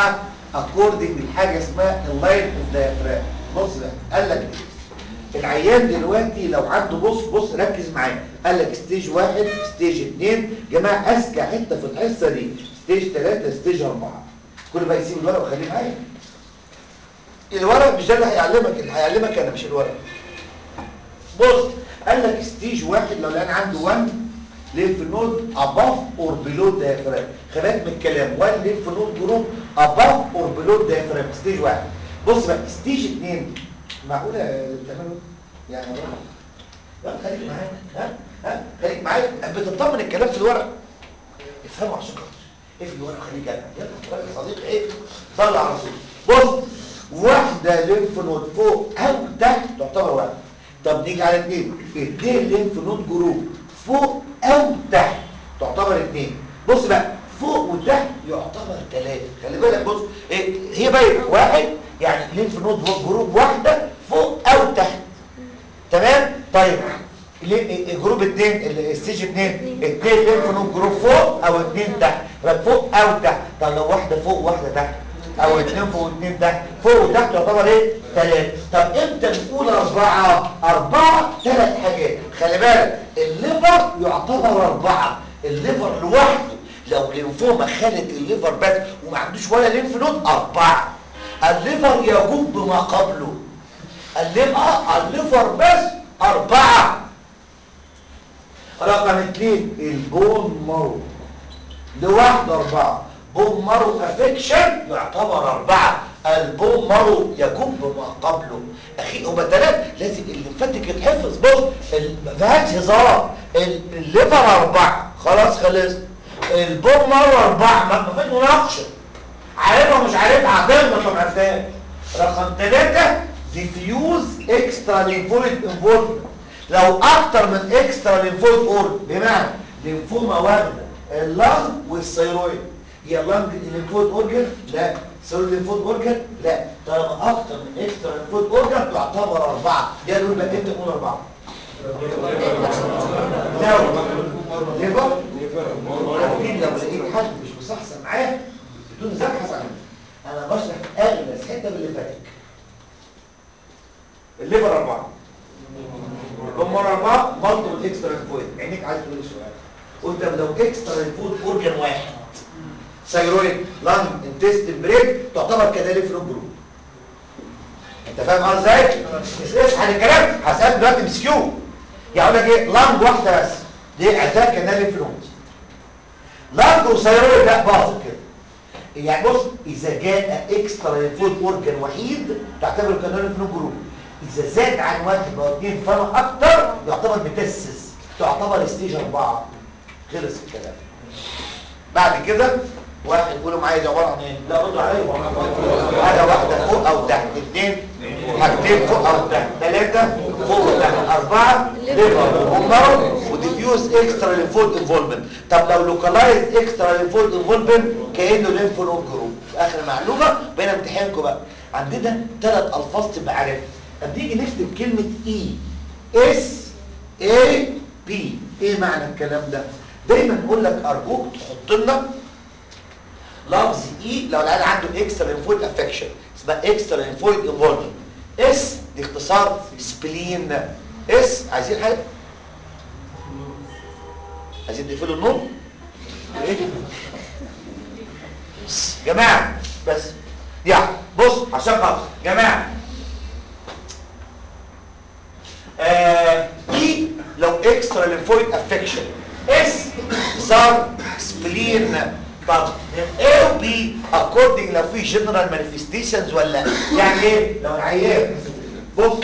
B: اكوردنج لحاجه اسمها اللاين اوف دايفرام بص بقى قال لك ايه العيان دلوقتي لو عنده بص بص ركز معايا قال لك ستيج واحد ستيج اثنين جماعه اذكى حته في الحصه دي ستيج ثلاثه ستيج اربعه كل بقى يسيب الورق وخليه معايا الورق مش ده اللي هيعلمك اللي هيعلمك انا مش الورق بص قال لك ستيج واحد لو الان عنده 1 ليمف نود اباف اور بيلو دايفرام خلي بالك من الكلام 1 ليمف نود جروب اباف اور بيلو دايفرام ستيج واحد بص بقى ستيج اثنين معقوله اللي بتعمله يعني يلا خليك معايا ها ها خليك معايا بتطمن الكلام في الورق افهموا عشان خاطر ايه في الورق خليك جدع يلا راجل صديق ايه صلي على رسول بص واحده ليمف نود فوق او تحت تعتبر واحده طب نيجي على اثنين اثنين ليمف نود جروب فوق او تحت تعتبر اثنين بص بقى فوق وتحت يعتبر ثلاثه خلي بالك بص إيه هي باين واحد يعني ليمف نود جروب واحده فوق او تحت تمام طيب ليه- الجروب اثنين الستيج اثنين اثنين ليمف نود جروب فوق او اثنين تحت يبقى فوق او تحت طب لو واحده فوق واحده تحت او اثنين فوق واثنين تحت فوق وتحت يعتبر ايه ثلاثه طب امتى نقول اربعه اربعه ثلاث حاجات خلي بالك الليفر يعتبر اربعه الليفر لوحده لو لينفوما خدت الليفر بس وما عندوش ولا لينف نود اربعه الليفر يجوب ما قبله الليفر الليفر بس اربعه رقم اثنين البون مارو لوحده أربعة بون مارو افكشن يعتبر أربعة البون مارو يجب ما قبله أخي هما ثلاث لازم الليمفاتيك يتحفظ بص ال- ما فيهاش هزار ال- الليفر أربعة خلاص خلص البون مارو أربعة ما ما فيش مناقشة عارفها مش عارفها عارفها ما عرفتهاش رقم ثلاثة ديفيوز اكسترا ليمفويد انفولفمنت لو اكتر من اكسترا ليمفويد اورد بمعنى ليمفوما واخده اللنج والثيرويد هي اللنج ليمفويد اورجن لا ثيرويد ليمفويد اورجن لا طالما اكتر من اكسترا ليمفويد اورجن تعتبر اربعه دي نقول بقى امتى نقول اربعه لو ليفر عارفين لو لقيت حد مش مصحصح معاه بدون ذبح عنه انا بشرح اغلى حته بالليفاتيك الليفر اربعه هم اربعه مالتيبل اكسترا فويد عينيك عايز تقول سؤال قلت طب لو اكسترا فود اورجن واحد ثايرويد لانج انتستين بريك تعتبر كذلك في الجروب انت فاهم قصدي ازاي اسال الكلام هسال دلوقتي ام كيو يعني اقول لك ايه لانج واحده بس دي اعتاد كانال في نود لانج وثايرويد لا باظت كده يعني بص اذا جاء اكسترا فود اورجن وحيد تعتبر كانال في جروب اذا زاد عن واحد او اثنين فما اكتر يعتبر متسس تعتبر ستيج اربعه خلص الكلام بعد كده واحد يقولوا معايا ده عباره عن ايه؟ لا ردوا عليا حاجه واحده فوق او تحت اثنين حاجتين فوق او تحت ثلاثه فوق وتحت اربعه ليفر ومرض وديفيوز اكسترا ليمفويد انفولمنت طب لو لوكالايز اكسترا ليمفويد انفولمنت كانه ليمف نود جروب في اخر معلومه بين امتحانكم بقى عندنا ثلاث الفاظ تبقى عارفها طب نيجي نكتب كلمه اي اس اي بي ايه معنى الكلام ده دايما نقول لك ارجوك تحط لنا لفظ اي لو العيال عنده اكسترا ليمفويد افكشن اسمها اكسترا ليمفويد انفولفمنت اس دي اختصار سبلين اس عايزين حاجه عايزين تقفلوا النور ايه بس. جماعه بس يعني بص عشان خاطر جماعه آه اي لو اكسترا ليمفويد افكشن اس صار سبلين طب ايه وبي اكوردنج لو في جنرال مانيفستيشنز ولا يعني ايه لو العيان بص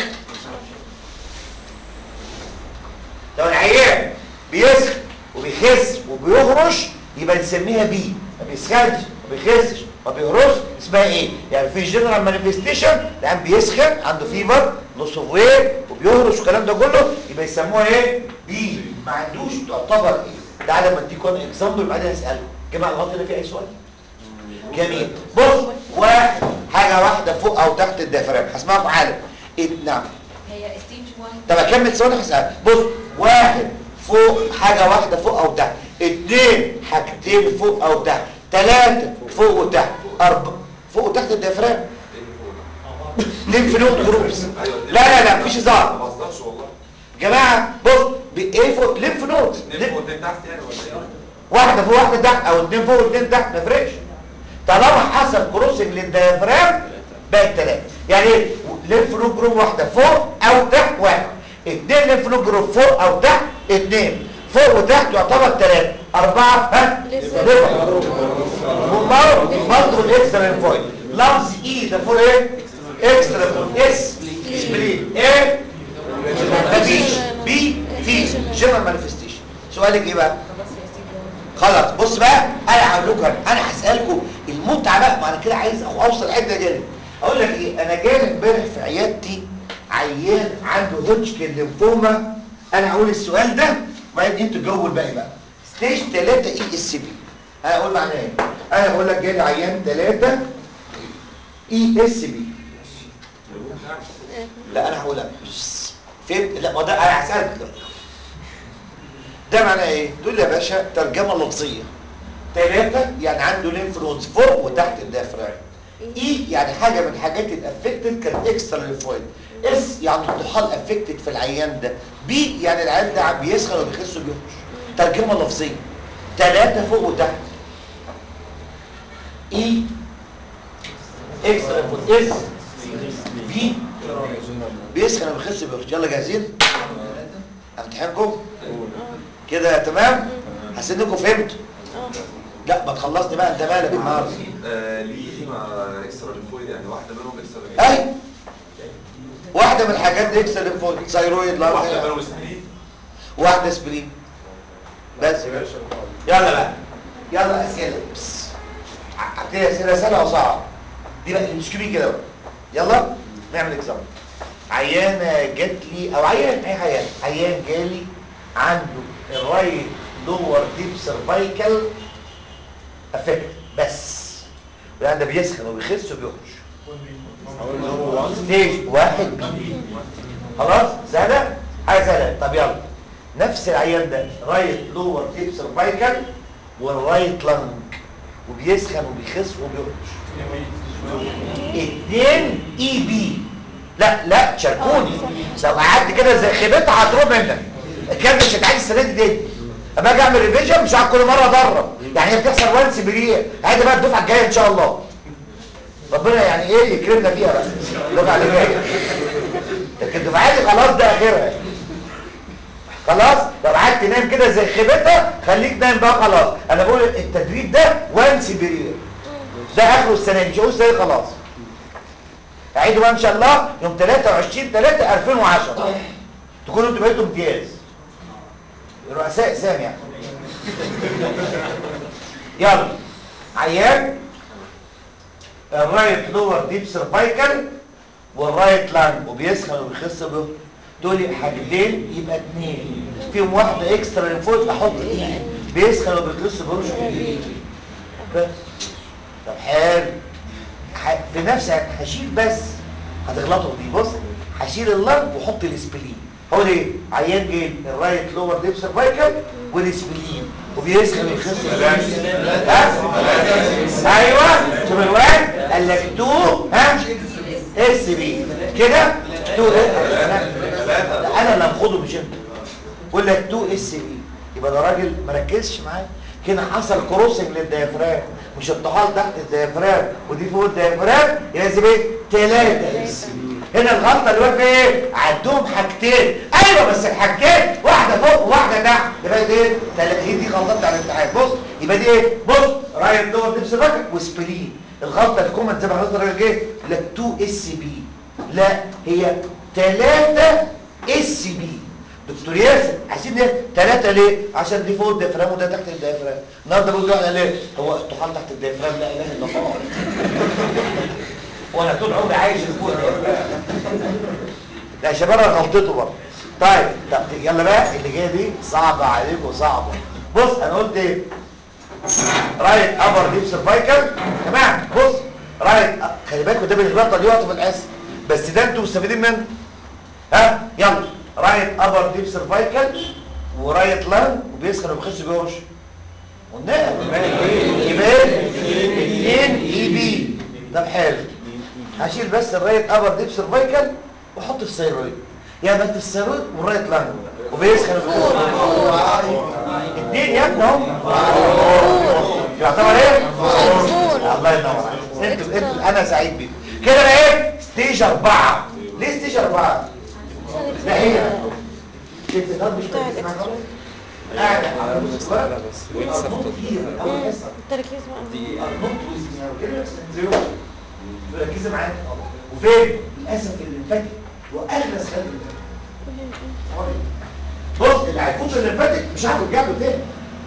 B: لو العيان بيسخن وبيخس وبيهرش يبقى نسميها بي ما بيسخنش ما بيخسش ما بيهرش اسمها ايه يعني في جنرال مانيفستيشن العيان بيسخن عنده فيفر نص اوف ويت وبيهرش والكلام ده كله يبقى يسموها ايه بي ما عندوش تعتبر ايه تعالى لما اديكم اكزامبل بعدين اسالكم جماعه الغلط هنا في اي سؤال جميل بص واحد حاجه واحده فوق او تحت الديافرام هسمعكم عالم إيه نعم
C: هي ستيج 1
B: طب اكمل ثواني هسأل بص واحد فوق حاجة واحدة فوق او تحت اتنين حاجتين فوق او تحت تلاتة فوق وتحت اربعة فوق وتحت الديافرام ليمف نود جروبس لا لا لا مفيش هزار
D: ما بهزرش والله
B: جماعه بص ب- ايه فوق ليمف نود
D: اتنين فوق اتنين تحت يعني ولا ايه؟
B: واحده فوق واحده تحت او اتنين فوق واتنين تحت ما يفرقش طالما حصل كروسنج للديافرام بقت ثلاثه يعني ايه ليمف نود جروب واحده فوق او تحت واحد اتنين ليمف نود جروب فوق او تحت اتنين فوق وتحت يعتبر ثلاثه اربعه ها ليفر ومرض برضه الاكسترا ليمفويد لفظ اي ده فوق ايه اكسترا ليمفويد اس سبلين ايه مفيش بي في جنرال مانيفستيشن سؤالك ايه بقى خلاص بص بقى انا هقول لكم انا هسالكم المتعه بقى ما انا كده عايز أخ- اوصل الحته دي اقول لك ايه انا جاي امبارح في عيادتي عيان عنده هوجكن ليمفوما انا هقول السؤال ده وبعدين انتوا تجاوبوا الباقي بقى ستيج 3 اي اس بي انا هقول معناه ايه انا هقول لك جاي لي عيان 3 اي اس بي لا انا هقولها فهمت لا ما ده انا هسالك دلوقتي ده معناه ايه تقول لي يا باشا ترجمه لفظيه ثلاثه يعني عنده لينف نودز فوق وتحت الديافرام اي يعني حاجه من الحاجات الافكتد كانت اكسترا ليمفويد اس يعني الطحال افكتد في العيان ده بي يعني العيان ده بيسخن وبيخس وبيهرش ترجمه لفظيه ثلاثه فوق وتحت اي اكسترا ليمفويد اس بي بيسخن وبيخس وبيهرش يلا جاهزين امتحانكم كده تمام حسيت انكم فهمتوا لا ما تخلصني بقى انت مالك النهارده
D: آه، ليه مع اكسترا ليمفويد يعني واحده منهم اكسترا ليمفويد
B: اي واحده من الحاجات دي اكسترا ليمفويد ثايرويد لا
D: واحده منهم سبلين
B: واحده سبرين بس يلا بقى يلا اسئله بس هبتدي اسئله سهله او صعبه دي بقى مش كبير كده بقى يلا نعمل اكزامبل عيانه جات لي او عيان اي عيان عيان جالي عنده الرايت لور ديب سيرفايكال افكت بس والعيان ده بيسخن وبيخس وبيهرش ستيج واحد بي خلاص سهله حاجه سهله طب يلا نفس العيان ده رايت لور ديب سيرفايكال والرايت لانج وبيسخن وبيخس وبيهرش اتنين اي بي لا لا تشاركوني لو قعدت كده زي خيبتها هتروح منك الكلام مش هتعيش السنه دي دي اما اجي اعمل ريفيجن مش هقعد كل مره ادرب يعني هي بتحصل وانس بريه عادي بقى الدفعه الجايه ان شاء الله ربنا يعني ايه يكرمنا فيها بقى الدفعه اللي جايه لكن الدفعه دي خلاص ده اخرها خلاص لو قعدت تنام كده زي خيبتها خليك نايم بقى خلاص انا بقول التدريب ده وانس بريه ده اخره السنه دي مش هقول السنه دي خلاص هعيده بقى ان شاء الله يوم 23 3 2010 تكونوا انتوا بقيتوا امتياز رؤساء سام يعني يلا عيان الرايت لور ديب سيرفايكال والرايت لانج وبيسخن وبيخس به دول حاجتين يبقى اتنين فيهم واحده اكسترا لينفويد احط ايه بيسخن وبيخس بيهرش بايه بس طب حلو ح- في نفس هشيل بس هتغلطوا في دي بص هشيل اللنج واحط الاسبلين هو ايه عيان جاي الرايت لور ديب سيرفايكال والاسبلين وبيسخن ويخس ها ايوه شوف الواد قال لك 2 ها اس بي كده 2 لا انا اللي هنخده مش انت بقول لك 2 اس بي يبقى ده راجل ما ركزش معايا كده حصل كروسنج للديافرام مش الطحال تحت الديافرام ودي فوق الديافرام يبقى لازم ايه 3 اس بي هنا الغلطه اللي واقفه ايه عندهم حاجتين ايوه بس الحاجتين واحده فوق وواحده تحت يبقى دي ايه تل- هي دي غلطات بتاع الامتحان بص يبقى دي ايه بص رايت دور دبس باك وسبلين الغلطه الكومنت زي ما حضرتك الراجل جه لا 2 اس بي لا هي 3 اس بي دكتور ياسر عايزين ايه ثلاثة ليه عشان دي فوق الديافرام وده تحت الديافرام النهارده بقول له ليه هو الطحال تحت الديافرام لا اله الا الله وانا طول عمري عايش فوق الديافرام لا يا شباب انا غلطته برضه طيب طب يلا بقى اللي جايه دي صعبه عليكم صعبه بص انا قلت ايه رايت ابر ديب سيرفايكال تمام بص رايت خلي بالكوا ده بالنسبه لي يقطع في الاسم بس ده انتوا مستفيدين منه ها يلا رايت ابر ديب سيرفايكال ورايت لان وبيسخن وبيخس بيهرش قلنا يبقى ايه 2 اي بي طب حلو هشيل بس الرايت ابر ديب سيرفايكال واحط الثيرويد يا بنت الثيرويد والرايت لانج وبيسخن اتنين يا ابني اهو يعتبر ايه؟ الله ينور عليك انتوا انتوا انا سعيد بيكم كده بقى ايه؟ ستيج اربعه ليه ستيج اربعه؟ لا هي انت طب مش مركز معايا خالص؟ قاعد على المستوى والارنوط كتير اول حصه
C: التركيز بقى
B: الارنوط وزن كده بس انزلوا ركزي معايا وفين؟ للاسف الليمفاتيك واغلى خلال الليمفاتيك بص اللي هيفوت الليمفاتيك مش هاخد جنبه تاني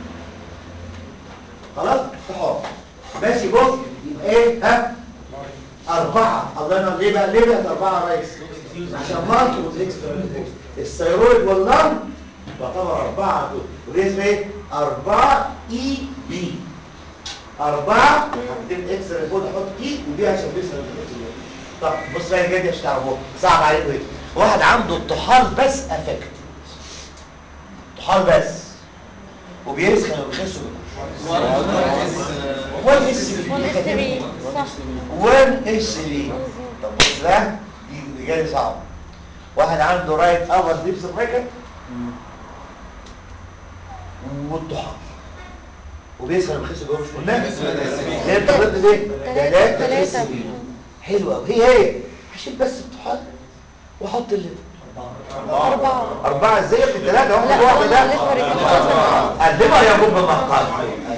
B: خلاص افتحوا ماشي بص يبقى ايه ها أربعة الله ينور ليه بقى ليه بقت أربعة يا ريس عشان ماركي والاكسترا الثيرويد واللم تعتبر أربعة دول ودي اسمها ايه أربعة اي بي أربعة هكتب اكسترا فوق احط اي ودي عشان بيسهل طب بص بقى الجاي دي عشان تعرفوها صعب عليكم ايه واحد عنده الطحال بس افكت طحال بس وبيسخن وبيخس وان اس
C: وان اس بي صح
B: وان اس بي طب بص ده دي دي جاي صعب واحد عنده رايت ابر ديب سيرفيكال والطحال وبيسخن وبيخس جوه مش قلنا هي التغليط دي
C: تلاتة
B: تلاتة اس
C: تلاتة
B: بي حلوه قوي هي هي هشيل بس الطحال واحط الليفر
C: أربعة
B: أربعة ازاي في الثلاثة واحد
C: لا
B: واحد ده
C: الليفر يبقى
B: الليفر يجب مقال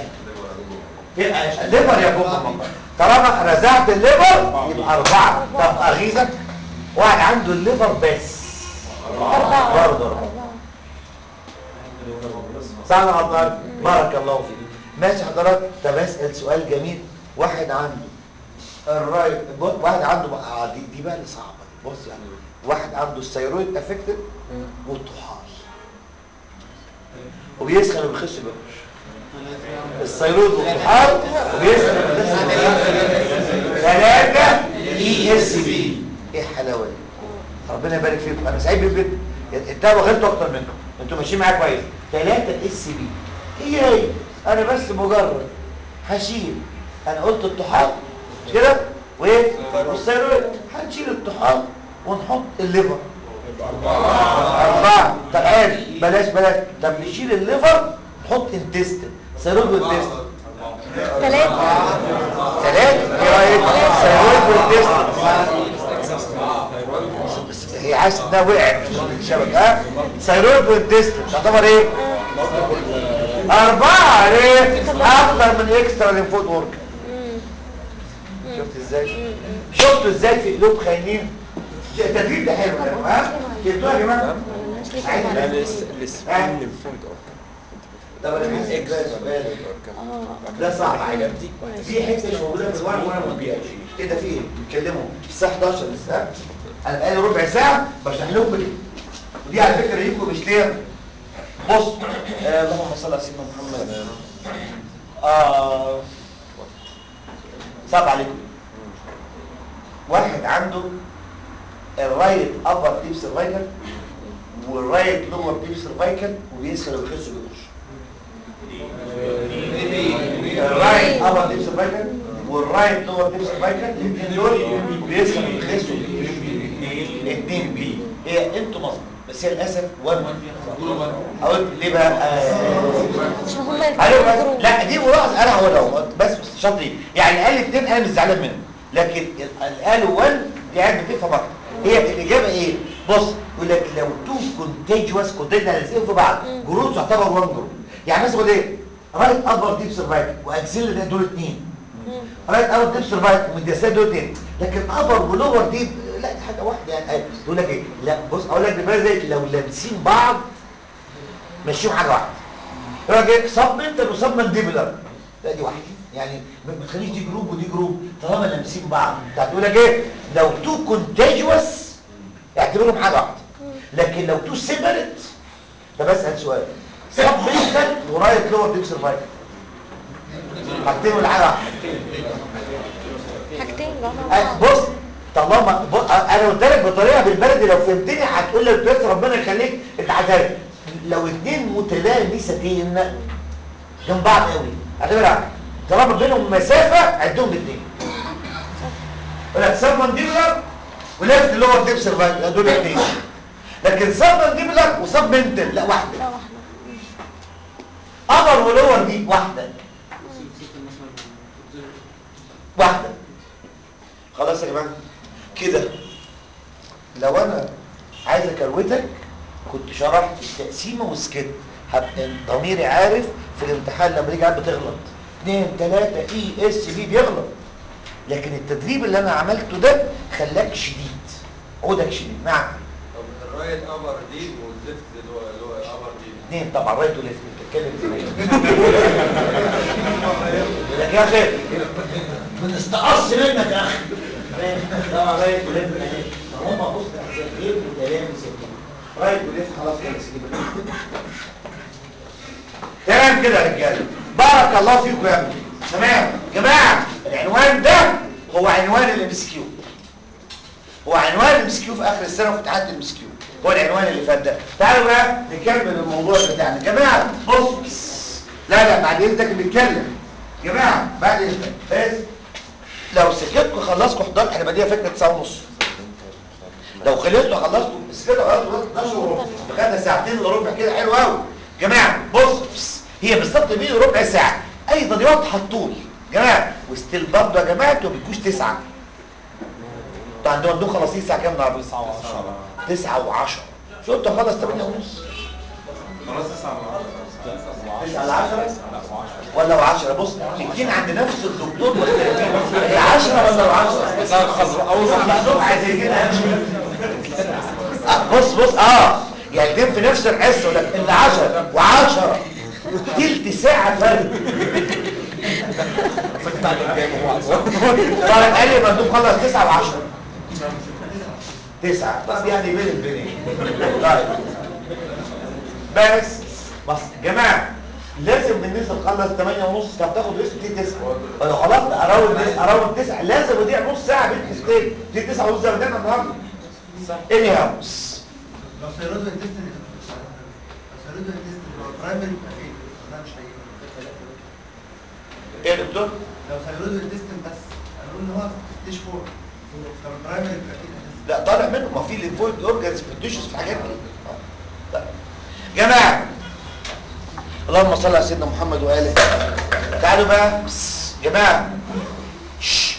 B: يبقى الليفر يجب مقال طالما رزعت الليفر يبقى أربعة طب أغيظك واحد عنده الليفر بس
C: أربعة
B: برضه
C: أربعة
B: صح ولا غلطان بارك الله فيك ماشي حضرتك طب اسال سؤال جميل واحد عنده الرايت بص واحد عنده بقى آه دي, دي بقى اللي صعبه دي. بص يعني واحد عنده الثيرويد افكتد والطحال وبيسخن وبيخش بقش الثيرويد والطحال وبيسخن وبيخش بقش ثلاثه اي اس بي ايه الحلاوه دي ربنا يبارك فيكم انا سعيد بيكم جدا انت واخدتوا اكتر منكم انتوا ماشيين معايا كويس ثلاثة اس بي هي هي انا بس مجرد هشيل انا قلت الطحال مش كده وايه والثيرويد هنشيل الطحال ونحط الليفر أربعة طب عادي بلاش بلاش طب نشيل الليفر نحط انتستين ثيرويد وانتستين
C: ثلاثة
B: ثلاثة ايه رايك ثيرويد وانتستين هي عايزه انها وقعت في الشبكه ها ثيرويد وانتستين تعتبر ايه أربعة ليه أكتر من إكسترا ليمفود ورك شفت إزاي شفتوا إزاي في قلوب خاينين التدريب ده حلو حلو ها شفتوها يا جماعة
C: ملناش ليه
B: عايز
C: كمان.
B: ها؟ طب أنا عايز إجابة سؤال ده صعب عليك في حته مش موجوده في الورق وانا ما بيهاش ايه ده في ايه بيتكلموا الساعه 11 لسه انا بقالي ربع ساعه بشرح لكم دي ودي على فكره ليكم مش ليا بص آه اللهم صل على سيدنا محمد اه صعب عليكم واحد عنده الرايت ابر ديب سيرفايكال والرايت لور ديب سيرفايكال وبيسخن وبيخس وبيخش الرايت ابر ديب سيرفايكال والرايت لور ديب سيرفايكال الاثنين دول بيسخن وبيخسوا الاثنين بي هي انتوا مظبوط بس هي للاسف وان اقول ليه بقى آه
C: عشان هما
B: ايوه بس
C: الجروب.
B: لا دي ملاحظه انا هقولها بس بس شاطرين يعني قال اثنين انا مش زعلان منهم لكن ال- قالوا 1 دي قاعد بتفهم اكتر هي الاجابه ايه بص يقول لك لو تو كونتيجوس كونتيجوس لازقين في بعض جروب تعتبر 1 جروب يعني مثلا يقول ايه رايت ابر ديب سيرفايكل واكسل ده دول اثنين رايت ابر ديب سيرفايكل وميدياسات دول اثنين لكن ابر ولور ديب لا دي حاجه واحده يعني تقول لك ايه لا بص اقول لك بالبلد زي لو لامسين بعض مشيهم حاجه واحده يقول لك ايه سب منتال وسب مانديبولار لا دي واحده يعني ما ما تخليش دي جروب ودي جروب طالما لامسين بعض انت هتقول لك ايه لو تو كونتاجوس اعتبرهم حاجه واحده لكن لو تو سيبريت ده بسال سؤال سب منتال ورايت لور ديب سيرفايكل حاجتين ولا حاجه واحده
C: حاجتين بقى مع
B: أه،
C: بعض.
B: بص طالما ب- انا قلت لك بطريقه بالبلدي لو فهمتني هتقول لي بس ربنا يخليك انت هتعرف لو اتنين متلامستين جنب بعض قوي اعتبرها طالما بينهم مسافه عدهم الاثنين يقول لك سب مانديبولار وليفت لور ديب سيرفايكال دول اثنين لكن سب مانديبولار وسب منتل لا واحده
C: لا واحدة
B: ابر ولور دي واحده واحده خلاص يا جماعه كده لو انا عايز اكروتك كنت شرحت التقسيمه وسكت هبقى ضميري عارف في الامتحان لما يجي قاعد بتغلط 2 3 اي اس بي بيغلط لكن التدريب اللي انا عملته ده خلاك شديد عودك شديد نعم
D: طب الرايت ابر دي والليفت اللي هو اللي هو ابر دي
B: اثنين طبعا رايت وليفت بتتكلم زي لك يا اخي بنستقص منك يا اخي طبعا رايت وليفت اهي ما هم بص غير متلامس رايت وليفت خلاص خلص كده تمام كده يا رجاله بارك الله فيكم يا ابني تمام جماعه العنوان ده هو عنوان الام اس كيو هو عنوان الام اس كيو في اخر السنه في امتحانات الام اس كيو هو العنوان اللي فات ده تعالوا بقى نكمل الموضوع بتاعنا جماعه بصوا لا لا بعد اذنك بنتكلم جماعه بعد اذنك بس لو سكتكم خلصكم 11 احنا بديها فكره ساعه ونص لو خلصتوا خلصتوا بس كده خلاص 12 وربع خدنا ساعتين الا ربع كده حلو قوي جماعه بص هي بالظبط بيه ربع ساعه اي تضييعات حطول جماعه وستيل برضه يا جماعه انتوا ما بتجوش تسعه انتوا عندهم عندهم خلاصين الساعه كام النهارده 9 و10 9 و10 شو انت خلص 8 ونص
D: خلاص 9
B: 9 ل 10 ولا و10 بص الاثنين عند نفس الدكتور ولا هي 10 ولا و10 اول ما عايز كده آه، بص بص اه يعني الاثنين في نفس الحصه ولا اللي 10 و10 تلت ساعه فرق طيب قال لي مندوب خلص 9 و10 9 طب يعني بين البنين طيب بس بس جماعه لازم بالنسبه تخلص 8 ونص طب تاخد ريسك دي 9 ولو خلصت اراوند اراوند 9 لازم اضيع نص ساعه بين حصتين دي 9 ونص زي ما بدأنا النهارده اني هاوس
E: لو سيرودو انتستين لو سيرودو انتستين هو برايمري يبقى فين؟ لا مش هيجي
B: ايه يا دكتور
E: لو سيرودو انتستين بس هنقول ان هو ستيج 4 طب البرايمري يبقى فين؟
B: لا طالع منه ما في ليمفويد اورجانز في الديشز في حاجات دي آه. طيب. جماعه اللهم صل على سيدنا محمد واله تعالوا بقى بس. جماعه شش.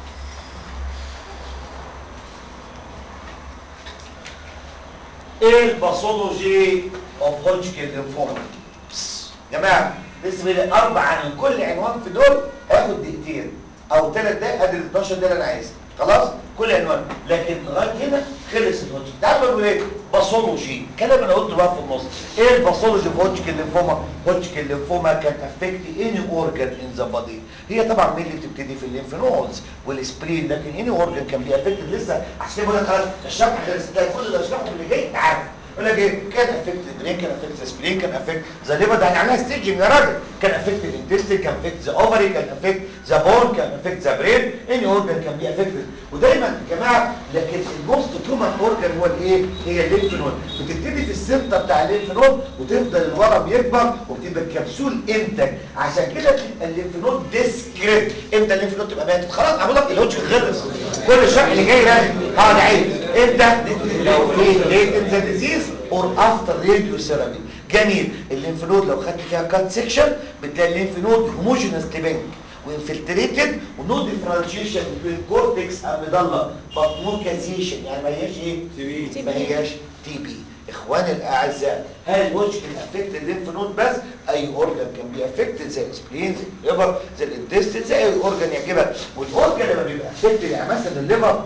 B: ايه الباثولوجي اوف هوجكن ليمفوما بس. جماعه بالنسبه لي اربع عن كل عنوان في دول هياخد دقيقتين او ثلاث دقايق ادي ال 12 ده اللي انا عايزها خلاص كل عنوان لكن لغايه هنا خلص الهوجكن تعالوا نقول ايه باثولوجي كلام انا قلته بقى في النص ايه الباثولوجي اوف هوجكن ليمفوما هوجكن ليمفوما كان افكت اني اورجان ان ذا بادي هي طبعا مين اللي بتبتدي في الليمف نودز والسبرين لكن اني اورجان كان بي افكت لسه عشان كده بقول لك خلاص الشرح ده كل اللي هشرحه اللي جاي تعالى يقول لك ايه كان افكت البرين كان افكت سبرين كان افكت ذا ليفر ده يعني ستيجنج يا راجل كان افكت الانتستين كان افكت ذا اوفري كان افكت ذا بون كان افكت ذا برين اني اورجان كان بي افكت ودايما يا جماعه لكن الموست كومن اورجان هو الايه هي الليمف نود بتبتدي في السنتر بتاع الليمف نود وتفضل الورم يكبر وبتبقى الكبسول انتج عشان كده تبقى الليمف نود ديسكريت امتى الليمف نود تبقى ماتت خلاص عمود لك الهوتش خلص كل الشرح اللي جاي ده اه ده عيب امتى لو في ليت ان ذا ديزيز اور افتر راديو ثيرابي جميل الليمف نود لو خدت فيها كات سيكشن بتلاقي الليمف نود هوموجينس بانك وانفلتريتد ونو ديفرنشيشن بين كورتكس اميدالا بط نو كازيشن يعني ما هياش ايه تي بي ما هياش تي بي اخواني الاعزاء هل وجه الافكت الليمف نود بس اي اورجان كان بي افكتد زي السبلين زي الليفر زي الانتستين زي اي اورجان يعجبك والاورجان لما بيبقى افكتد يعني مثلا الليفر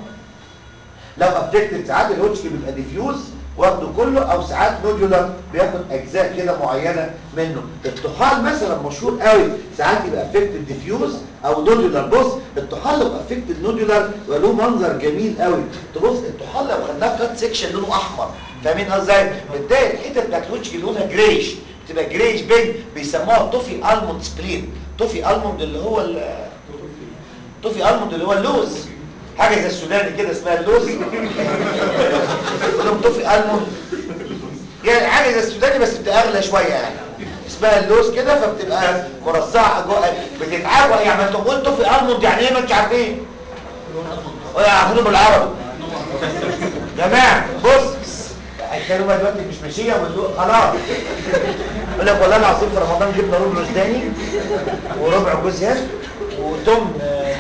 B: لو افكتد ساعات الهوتش بيبقى ديفيوز واخده كله او ساعات نودولار بياخد اجزاء كده معينه منه الطحال مثلا مشهور قوي ساعات يبقى افكتد ديفيوز او نودولار بص الطحال لو افكتد نودولار يبقى له منظر جميل قوي تبص الطحال لو خدناه كات سيكشن لونه احمر فاهمين قصدي ازاي بتلاقي الحته بتاعت الهوتش لونها جريش بتبقى جريش بين بيسموها توفي الموند سبلين توفي الموند اللي هو ال- توفي الموند اللي هو اللوز حاجه زي السوداني كده اسمها اللوز كلهم توفي الموند يعني حاجه زي السوداني بس بتبقى اغلى شويه يعني اسمها اللوز كده فبتبقى مرصعه جوه بتتعوق يعني ما انت قلت توفي الموند يعني ايه ما انتش عارفين ويعرفونه بالعربي جماعه بص كانوا بقى دلوقتي مش ماشيه والذوق خلاص يقول لك والله العظيم في رمضان جبنا ربع سوداني وربع جوز هند وتم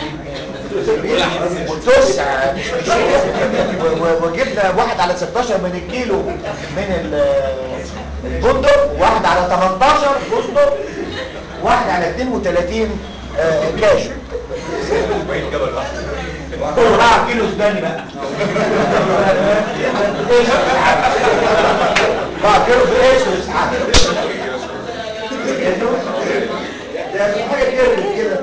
B: وتسع مش ماشيه و- و- وجبنا واحد على 16 من الكيلو من ال- البندق وواحد على 18 بندق واحد على 32 آه، كاشو 4 كيلو سوداني بقى ايش بقى كيلو في ايش واسعاد ده في حاجه كيربت كده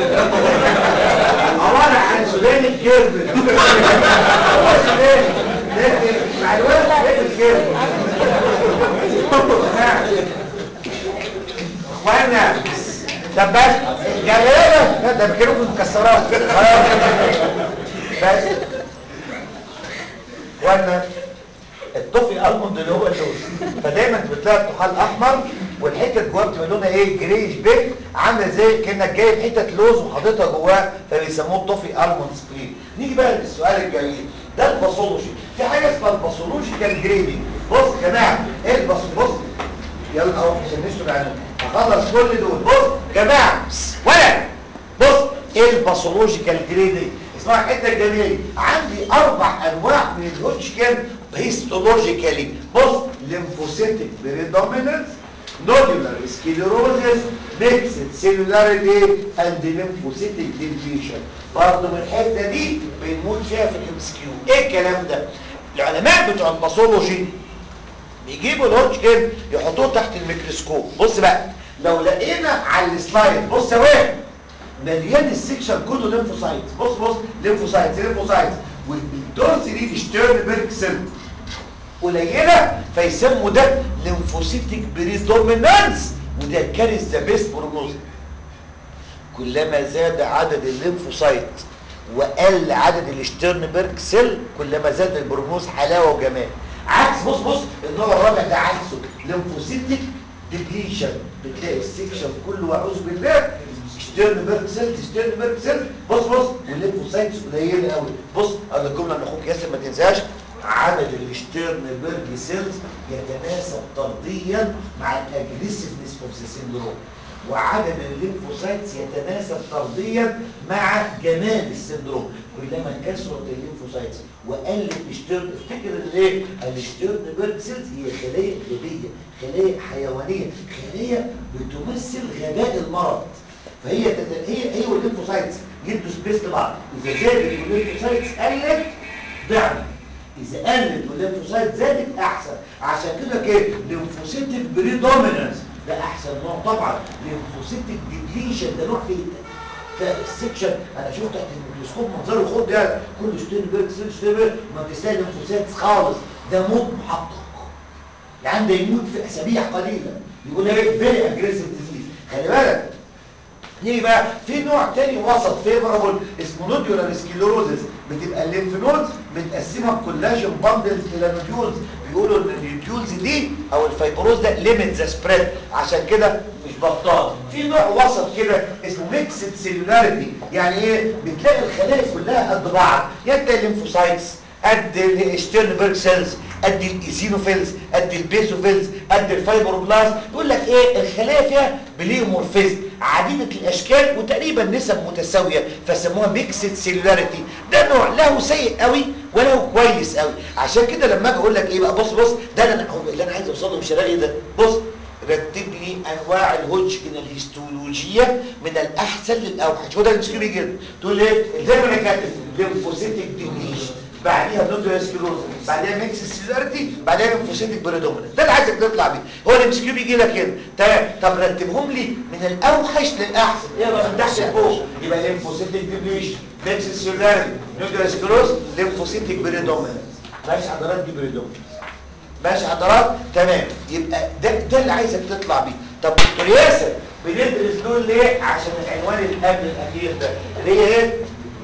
B: عباره عن سوداني كيربت هو سوداني لكن مع الوقت بقيت الكيربت اخوانا طب بس جايه لا ده بيكلموا في المكسرات بس وانا الطفي الموند اللي هو اللوز فدايما بتلاقي الطحال احمر والحته جواه بتبقى لونها ايه جريش بيك عامله زي كانك جايب حته لوز وحاططها جواه فبيسموه الطفي الموند سبرين نيجي بقى للسؤال الجميل ده الباثولوجي في حاجه اسمها الباثولوجيكال جريدنج بص يا جماعه ايه الباث بص يلا اهو عشان نشتغل عليهم هخلص كل دول بص يا جماعه ولا بص ايه الباثولوجيكال جريدنج اسمها الحته الجميله دي. عندي اربع انواع من الهوتشكن هيستولوجيكالي بص ليمفوسيتك بريدومينانس نودولار سكليروزس ميكسد سيلولاريتي اند ليمفوسيتك ديفيشن برضه من الحته دي بنموت فيها في الام اس كيو ايه الكلام ده العلماء بتوع الباثولوجي بيجيبوا الهوتشكن يحطوه تحت الميكروسكوب بص بقى لو لقينا على السلايد بص يا واد مليان السكشن كله ليمفوسايتس بص بص ليمفوسايتس ليمفوسايتس والدوز دي شتيرنبرج سيل قليله فيسموا ده ليمفوسيتك بريدومينانس وده كارث ذا بيست بروجنوز كلما زاد عدد الليمفوسايت وقل عدد الشتيرنبرج سيل كلما زاد البروجنوز حلاوه وجمال عكس بص بص النوع الرابع ده عكسه ليمفوسيتك ديبليشن بتلاقي السكشن كله واعوذ بالله شتيرنبرج سيل شتيرنبرج سيل بص بص والليمفوسايتس قليله قوي بص هذا الجمله من اخوك ياسر ما تنساش عدد الشتيرنبرج سيلز يتناسب طرديا مع الاجريسيفنس اوف ذا سيندروم وعدد الليمفوسايتس يتناسب طرديا مع جمال السندروم كلما كثرت الليمفوسايتس وقلت الشتيرن افتكر ان ايه الشتيرنبرج سيلز هي خلايا غبيه خلايا حيوانيه خلايا بتمثل غباء المرض فهي تت... هي هي والليمفوسايتس يدوا سبيس لبعض اذا زادت والليمفوسايتس قلت ضعف اذا قلت والليمفوسايت زادت احسن عشان كده كده ليمفوسيتك بريدومينانس ده احسن نوع طبعا ليمفوسيتك ديبليشن ده نوع فيه السكشن انا شفت تحت الميكروسكوب منظره خد ده كله شتيرنبرج سيل شتيرنبرج ما بتلاقي ليمفوسايتس خالص ده موت محقق يعني ده يموت في اسابيع قليله يقول ايه فيري اجريسيف ديزيز خلي بالك نيجي بقى في نوع تاني وسط فيفرابل اسمه نوديولار سكليروزس بتبقى الليمف نودز متقسمه بكولاجين باندلز الى نوديولز بيقولوا ان النوديولز دي او الفيبروز ده ليميت ذا سبريد عشان كده مش بطال في نوع وسط كده اسمه ميكسد سيلولاريتي يعني ايه بتلاقي الخلايا كلها قد بعض يعني تلاقي الليمفوسايتس قد الشتيرنبرج سيلز قد الايزينوفيلز قد البيزوفيلز قد الفايبروبلاست يقول لك ايه الخلايا فيها بليومورفيزم عديدة الاشكال وتقريبا نسب متساوية فسموها ميكسد سيلولاريتي ده نوع له سيء قوي وله كويس قوي عشان كده لما اجي اقول لك ايه بقى بص بص ده اللي انا اللي انا عايز اوصله مش هلاقي ده بص رتب لي انواع الهوجكن الهيستولوجيه من الاحسن للاوحش هو ده اللي بيجي كده تقول ايه زي ما انا كاتب ليمفوسيتك ديبليشن بعديها نودو سكلوز بعديها ميكس سيلارتي بعديها ليمفوسيتك بريدومينانت ده اللي عايزك تطلع بيه هو الام سكيو بيجي لك هنا تمام طب رتبهم لي من الاوحش للاحسن يلا من تحت لفوق يبقى ليمفوسيتك ديبليشن ميكس سيلارتي نودو سكلوز ليمفوسيتك بريدومينانت ماشي حضرات دي بريدومينانت ماشي حضرات تمام يبقى ده ده اللي عايزك تطلع بيه طب دكتور ياسر بندرس دول ليه عشان العنوان اللي قبل الاخير ده اللي هي ايه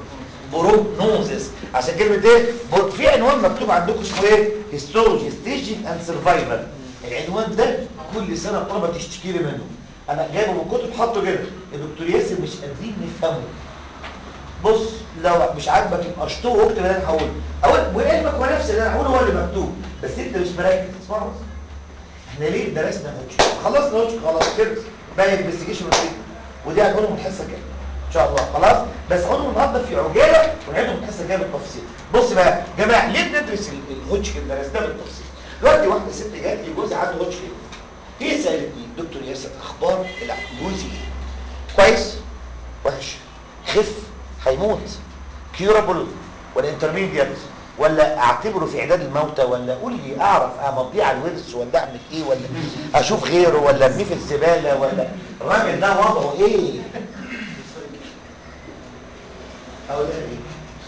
B: بروجنوزس عشان كلمه ايه بر- في عنوان مكتوب عندكم اسمه ايه هيستولوجي ستيجنج اند سرفايفل العنوان ده كل سنه الطلبه تشتكي لي منه انا جايبه من الكتب حاطه كده الدكتور ياسر مش قادرين نفهمه بص لو مش عاجبك يبقى اشطوه واكتب اللي انا هقوله اقول وعلمك هو نفس اللي انا هقوله هو اللي مكتوب بس انت مش مركز اسمع بس احنا ليه درسنا هوتش خلصنا هوتش خلاص كده باقي انفستيجيشن ودي هنقولهم الحصه الجايه ان شاء الله خلاص بس هنقولهم النهارده في عجاله ونعيدهم الحصه الجايه بالتفصيل بص بقى يا جماعه ليه بندرس ال- الهوتش كده درسناه بالتفصيل دلوقتي واحده ست جات لي جوزها عنده هوتش كده هي سالتني دكتور ياسر اخبار لا جوزي ايه كويس وحش خف هيموت كيورابل ولا انترميديت ولا اعتبره في اعداد الموتى ولا قول لي اعرف امضيه على الورث ولا اعمل ايه ولا اشوف غيره ولا ارميه في الزباله ولا الراجل ده وضعه ايه او ده ايه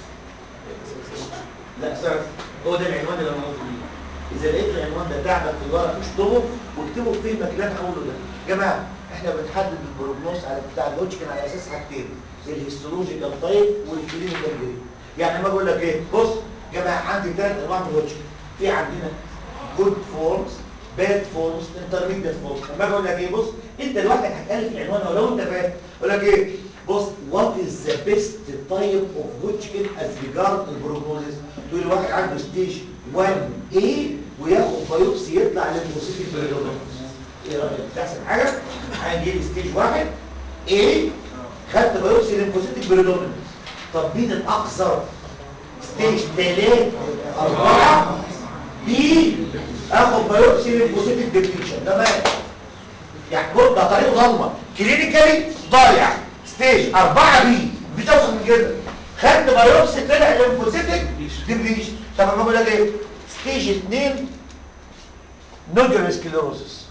B: لا سر هو ده العنوان اللي انا قصدي بيه اذا لقيت العنوان ده تعبك في الورق اشطبه واكتبه في فهمك اللي انا هقوله ده يا جماعه احنا بنحدد البروجنوز على بتاع الهوتشكن على اساس حاجتين الهيستولوجيكال تايب والكلينيكال جريد يعني ما بقول لك ايه بص يا جماعه عندي ثلاث انواع من الهوتشكن في عندنا جود فورمز باد فورمز انترميديت فورمز لما اجي اقول لك ايه بص انت لوحدك هتالف العنوان ولو انت فاهم اقول لك ايه بص وات از ذا بيست تايب اوف هوتشكن از ريجارد البروجنوزيس تقول واحد عنده ستيج 1 اي وياخد بايوبسي يطلع للبروسيتيك بريدومينانس ايه رايك ده احسن حاجه هنجي لي ستيج 1 اي خدت بايوبسي للبروسيتيك بريدومينانس طب مين الاكثر ستيج 3 4 بي اخد بايوبسي للبروسيتيك ديبليشن تمام يعني بص ده طريقه ضلمه كلينيكالي ضايع ستيج 4 بي مفيش اوصل من كده خدت بايوبسي طلع ليمفوسيتك ديبليشن طب انا بقول لك ايه ستيج 2 نودولار سكليروسس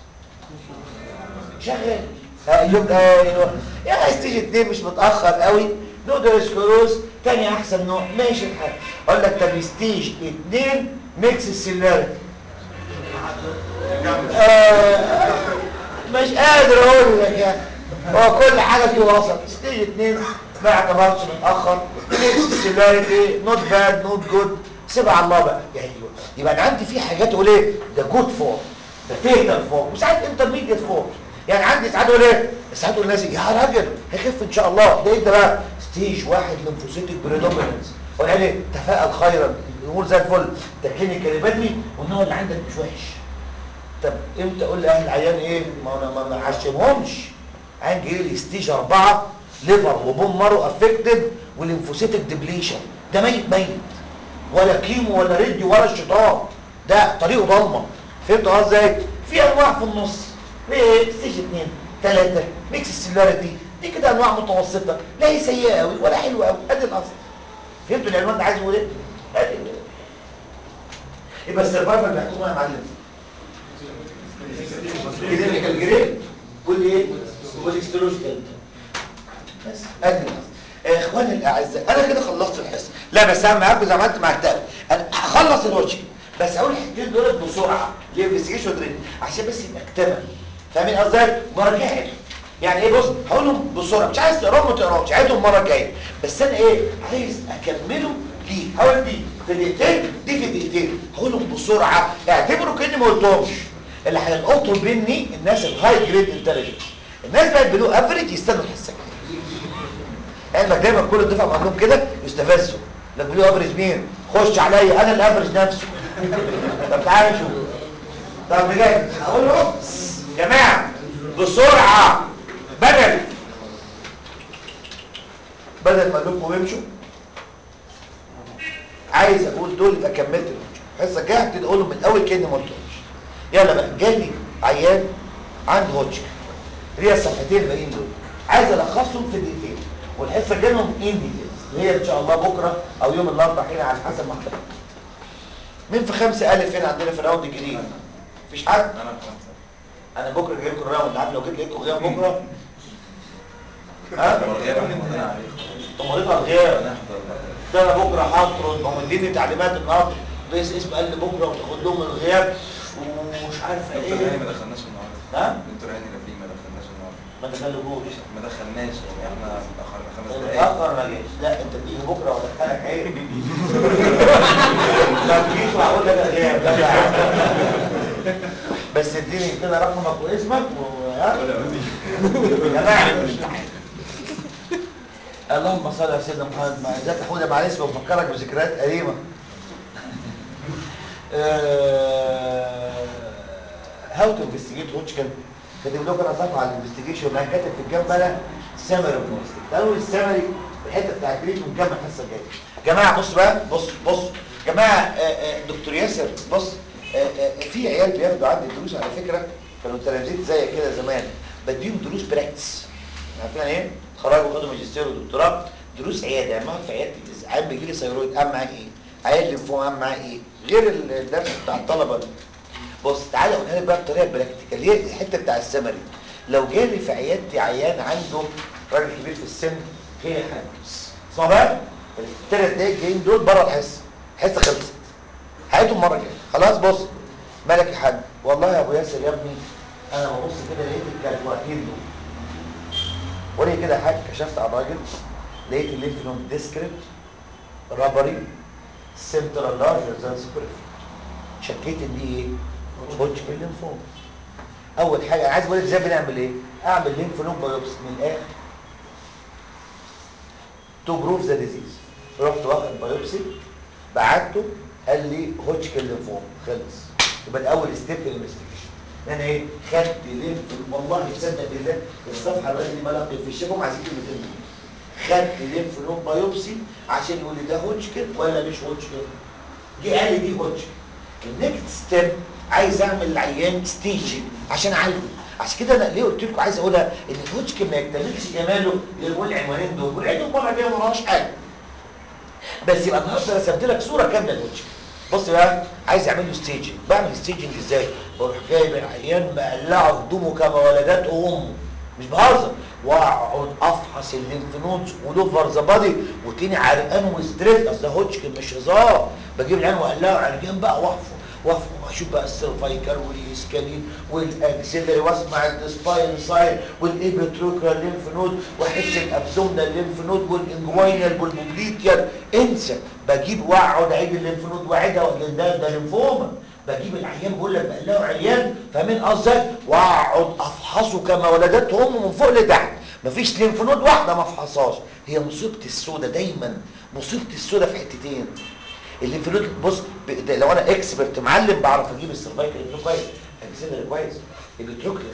B: شغال ها، يبقى ايوه يعني ستيج 2 مش متاخر قوي نودولار سكليروس تاني احسن نوع ماشي الحال اقول لك طب ستيج 2 ميكس السيلاريتي آه، مش قادر اقول لك يعني هو كل حاجه فيه وسط ستيج 2 ما اعتبرش متاخر ميكس السيلاريتي نوت باد نوت جود سيبها على الله بقى يعني يبقى انا عندي في حاجات اقول ايه ده جود فورم ده فيتال فورم وساعات انترميديت فورم يعني عندي ساعات اقول ايه ساعات اقول للناس يا راجل هيخف ان شاء الله ده ايه ده بقى ستيج واحد ليمفوسيتك بريدومينانس وقال ايه تفائل خيرا الامور زي الفل ده كلينيكالي بدري والنوع اللي عندك مش وحش طب امتى اقول لاهل العيان ايه ما انا ما ما عشمهمش عين جاي لي ستيج 4 ليفر وبون مارو افكتد والليمفوسيتك ديبليشن ده ميت ميت ولا كيمو ولا راديو ولا الشيطان ده طريقه ضلمه فهمت قصدي ازاي في انواع في النص ايه ستيج 2 3 ميكس السيلاريتي دي كده انواع متوسطه لا هي سيئه قوي ولا حلوه قوي ادي الاصل فهمتوا العنوان ده عايز يقول ايه ادي يبقى السرفايفل بيحكمها يا معلم كلينيكال جريد قول لي ايه والاكستروجيكال بس ادي الأصل. يا اخواني الاعزاء انا كده خلصت الحصه لا بس انا معاكم زي ما عملت مع التالي انا هخلص الوجه بس اقول الحاجتين دول بسرعه لانفستيجيشن درين عشان بس يبقى اكتمل فاهمين قصدي مراجعه يعني ايه بص هقولهم بسرعه مش عايز تقراهم ما تقراهمش عايزهم المره الجايه بس انا ايه عايز اكمله دي هقول دي في دقيقتين دي في دقيقتين هقولهم بسرعه اعتبروا كاني ما قلتهمش اللي هيلقطوا مني الناس الهاي جريد انتليجنس الناس بقت بلو افريج يستنوا الحصه علمك دايما كل الدفعه بقول لهم كده يستفزوا لك بلو افريج مين خش عليا انا الافريج نفسه طب تعالى نشوف طب بجد هقول لهم جماعه بسرعه بدل بدل ما اقول لكم امشوا عايز اقول دول يبقى كملت الحصه الجايه هبتدي اقولهم من الاول كاني ما قلتهمش يلا بقى جالي عيان عنده هوتشك هي الصفحتين الباقيين دول عايز الخصهم في دقيقتين والحصه الجايه لهم ان ديتيلز اللي هي ان شاء الله بكره او يوم الاربعاء هنا على حسب ما احنا مين في خمسة ألف هنا عندنا في الراوند الجديد مفيش حد
D: انا خمسة
B: انا بكره جاي لكم الراوند عارف لو جيت لكم غياب بكره ها
D: لو الغياب هنحضر عليه
B: طب على الغياب
D: هنحضر
B: ده انا بكره هطرد ما هو مديني تعليمات النهارده رئيس اسم قال لي بكره وتاخد لهم الغياب ومش عارفه
D: دكتور هاني
B: ايه
D: ما دخلناش النهارده
B: ها
D: دكتور هاني رفيق ما دخلناش النهارده
B: ما دخلوش
D: ما دخلناش يعني احنا اتاخرنا خمس دقايق
B: متاخر ما جاش لا انت تيجي بكره وادخلك عيب ما تجيش وهقول لك الغياب لا لا. بس اديني كده رقمك واسمك و ها؟ يا جماعه اللهم صل على سيدنا محمد ما ذات حوده معلش بفكرك بذكريات قديمه هاو تو انفستيجيت هوتشكن كاتب لكم انا صفحه على الانفستيجيشن انا كاتب في الجنب انا سامري بروستيك قالوا السامري الحته بتاع الجريد ونكمل الحصه الجايه جماعه بص بقى بص بص جماعه آه، آه، دكتور ياسر بص آه، آه، في عيال بياخدوا عندي دروس على فكره كانوا تلاميذ زي كده زمان بديهم دروس براكتس عارفين يعني ايه؟ اتخرجوا وخدوا ماجستير ودكتوراه دروس عياده يعني اقعد في عيادتي عيال بيجي لي ثيرويد قام معاه ايه؟ عيال ليمفوما قام معاه ايه؟ غير الدرس بتاع الطلبه ده. بص تعالى اقولها لك بقى بطريقه براكتيكال هي الحته بتاع السمري لو جالي في عيادتي عيان عنده راجل كبير في السن هي حامس اسمع بقى الثلاث دقايق جايين دول بره الحصه الحصه خلصت حياتهم مره جايه خلاص بص مالك يا حاج والله يا ابو ياسر يا ابني انا ببص كده لقيت الكالكواتين دول وانا كده يا حاج كشفت على الراجل لقيت الليمف نود ديسكريت رابري سنترال لارجر ذان سوبرفيت شكيت ان دي ايه هوتشكن ليمفوما اول حاجه انا عايز اقول لك ازاي بنعمل ايه اعمل ليمف نود بايوبسي من الاخر تو بروف ذا ديزيز رحت واخد بايوبسي بعته قال لي هوتشكن ليمفوما خلص يبقى ده اول ستيب في الانفستيجيشن انا ايه خدت ليمف والله تصدق بالله الصفحه الراجل دي بلغت في الشبه عايزين كلمتين دي. خدت ليمف نود بايوبسي عشان يقول لي ده هوتشكن ولا مش هوتشكن جه قال لي دي هوتشكن النكست ستيب عايز اعمل العيان ستيجي عشان اعالجه عشان كده انا ليه قلت لكم عايز اقولها ان الهوتشكن ما يكتملش جماله غير والعنوانين دول والعيد مره جايه ما وراهاش حاجه بس يبقى النهارده رسمت لك صوره كامله للهوتشكن بص بقى عايز اعمل له ستيجنج بعمل ستيجنج ازاي بروح جايب العيان مقلعه هدومه كما ولدته امه مش بهزر واقعد افحص الليمف نودز ولوفر ذا بادي وتاني عرقان وستريس اصل ده هوتشكن مش هزار بجيب العيان واقلعه عرقان بقى واحفظ واحفظ واشوف بقى السيرفايكال والاسكالين والاكسلري واسمع السباين ساين والابيتروكال ليمف نود واحس الابدومينال ليمف نود والانجوينال والبوبليتيال انسى بجيب واقعد اعيد الليمف نود واعيدها وأقول ده ده ليمفوما بجيب العيان بقول لك بقلعه عيان فاهمين قصدي واقعد افحصه كما ولدته امه من فوق لتحت مفيش ليمف نود واحده ما افحصهاش هي مصيبه السودا دايما مصيبه السودا في حتتين الليمف نود بص ب- ده لو انا اكسبرت معلم بعرف اجيب السيرفايكال الليمف كويس الاكسلري كويس البتروكلر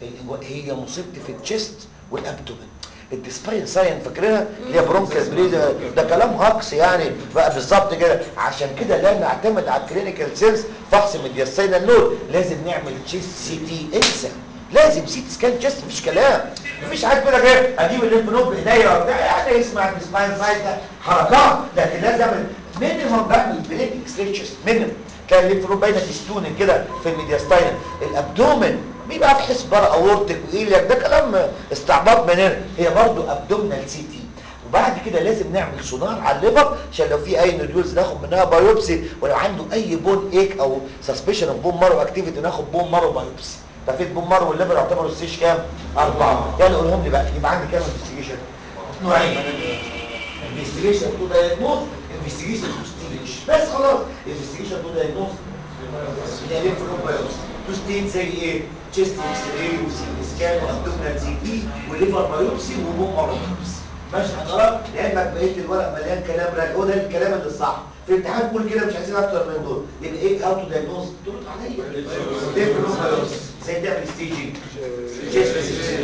B: هي مصيبتي في التشيست والابدومن الديسباين ساين فاكرينها اللي هي برونكال بريد ده كلام هاكس يعني بقى بالظبط كده عشان كده لا نعتمد على الكلينيكال سيلز فحص ميدياسينال نود لازم نعمل تشيست سي تي انسى لازم سي تي سكان تشيست مفيش كلام مفيش حاجه كده غير اجيب الليمف نود بايديا وبتاع يعني اسمع الديسباين ساين ده حركات لكن لازم اعمل مينيمم بعمل بريك اكستري تشيست مينيمم تلاقي الليمف نود باينه تستون كده في الميدياستاينال الابدومن بيبقى في حس بره اورتك وايليك ده كلام استعباط من هنا هي برضو ابدومينال سي تي وبعد كده لازم نعمل سونار على الليفر عشان لو في اي نوديولز ناخد منها بايوبسي ولو عنده اي بون ايك او سسبشن اوف بون مارو اكتيفيتي ناخد بون مارو بايوبسي ففي البون مارو والليفر يعتبروا ستيج كام؟ اربعه يلا قولهم لي بقى يبقى عندي كام انفستيجيشن؟ نوعين انفستيجيشن تو دايجنوز انفستيجيشن تو ستيج بس خلاص انفستيجيشن تو دايجنوز اللي هي ليمف نود بايوبسي تو ستيج زي ايه؟ تشيست اكس راي وسي سكان وابدومينال سي تي وليفر بايوبسي وبون مارو بايوبسي ماشي حضرتك لعلمك بقيه الورق مليان كلام راجع هو ده الكلام اللي صح في الامتحان قول كده مش عايزين اكتر من دول يبقى ايه هاو تو دايجنوز ترد عليا ليمف نود بايوبسي زي تعمل ستيجنج تشيست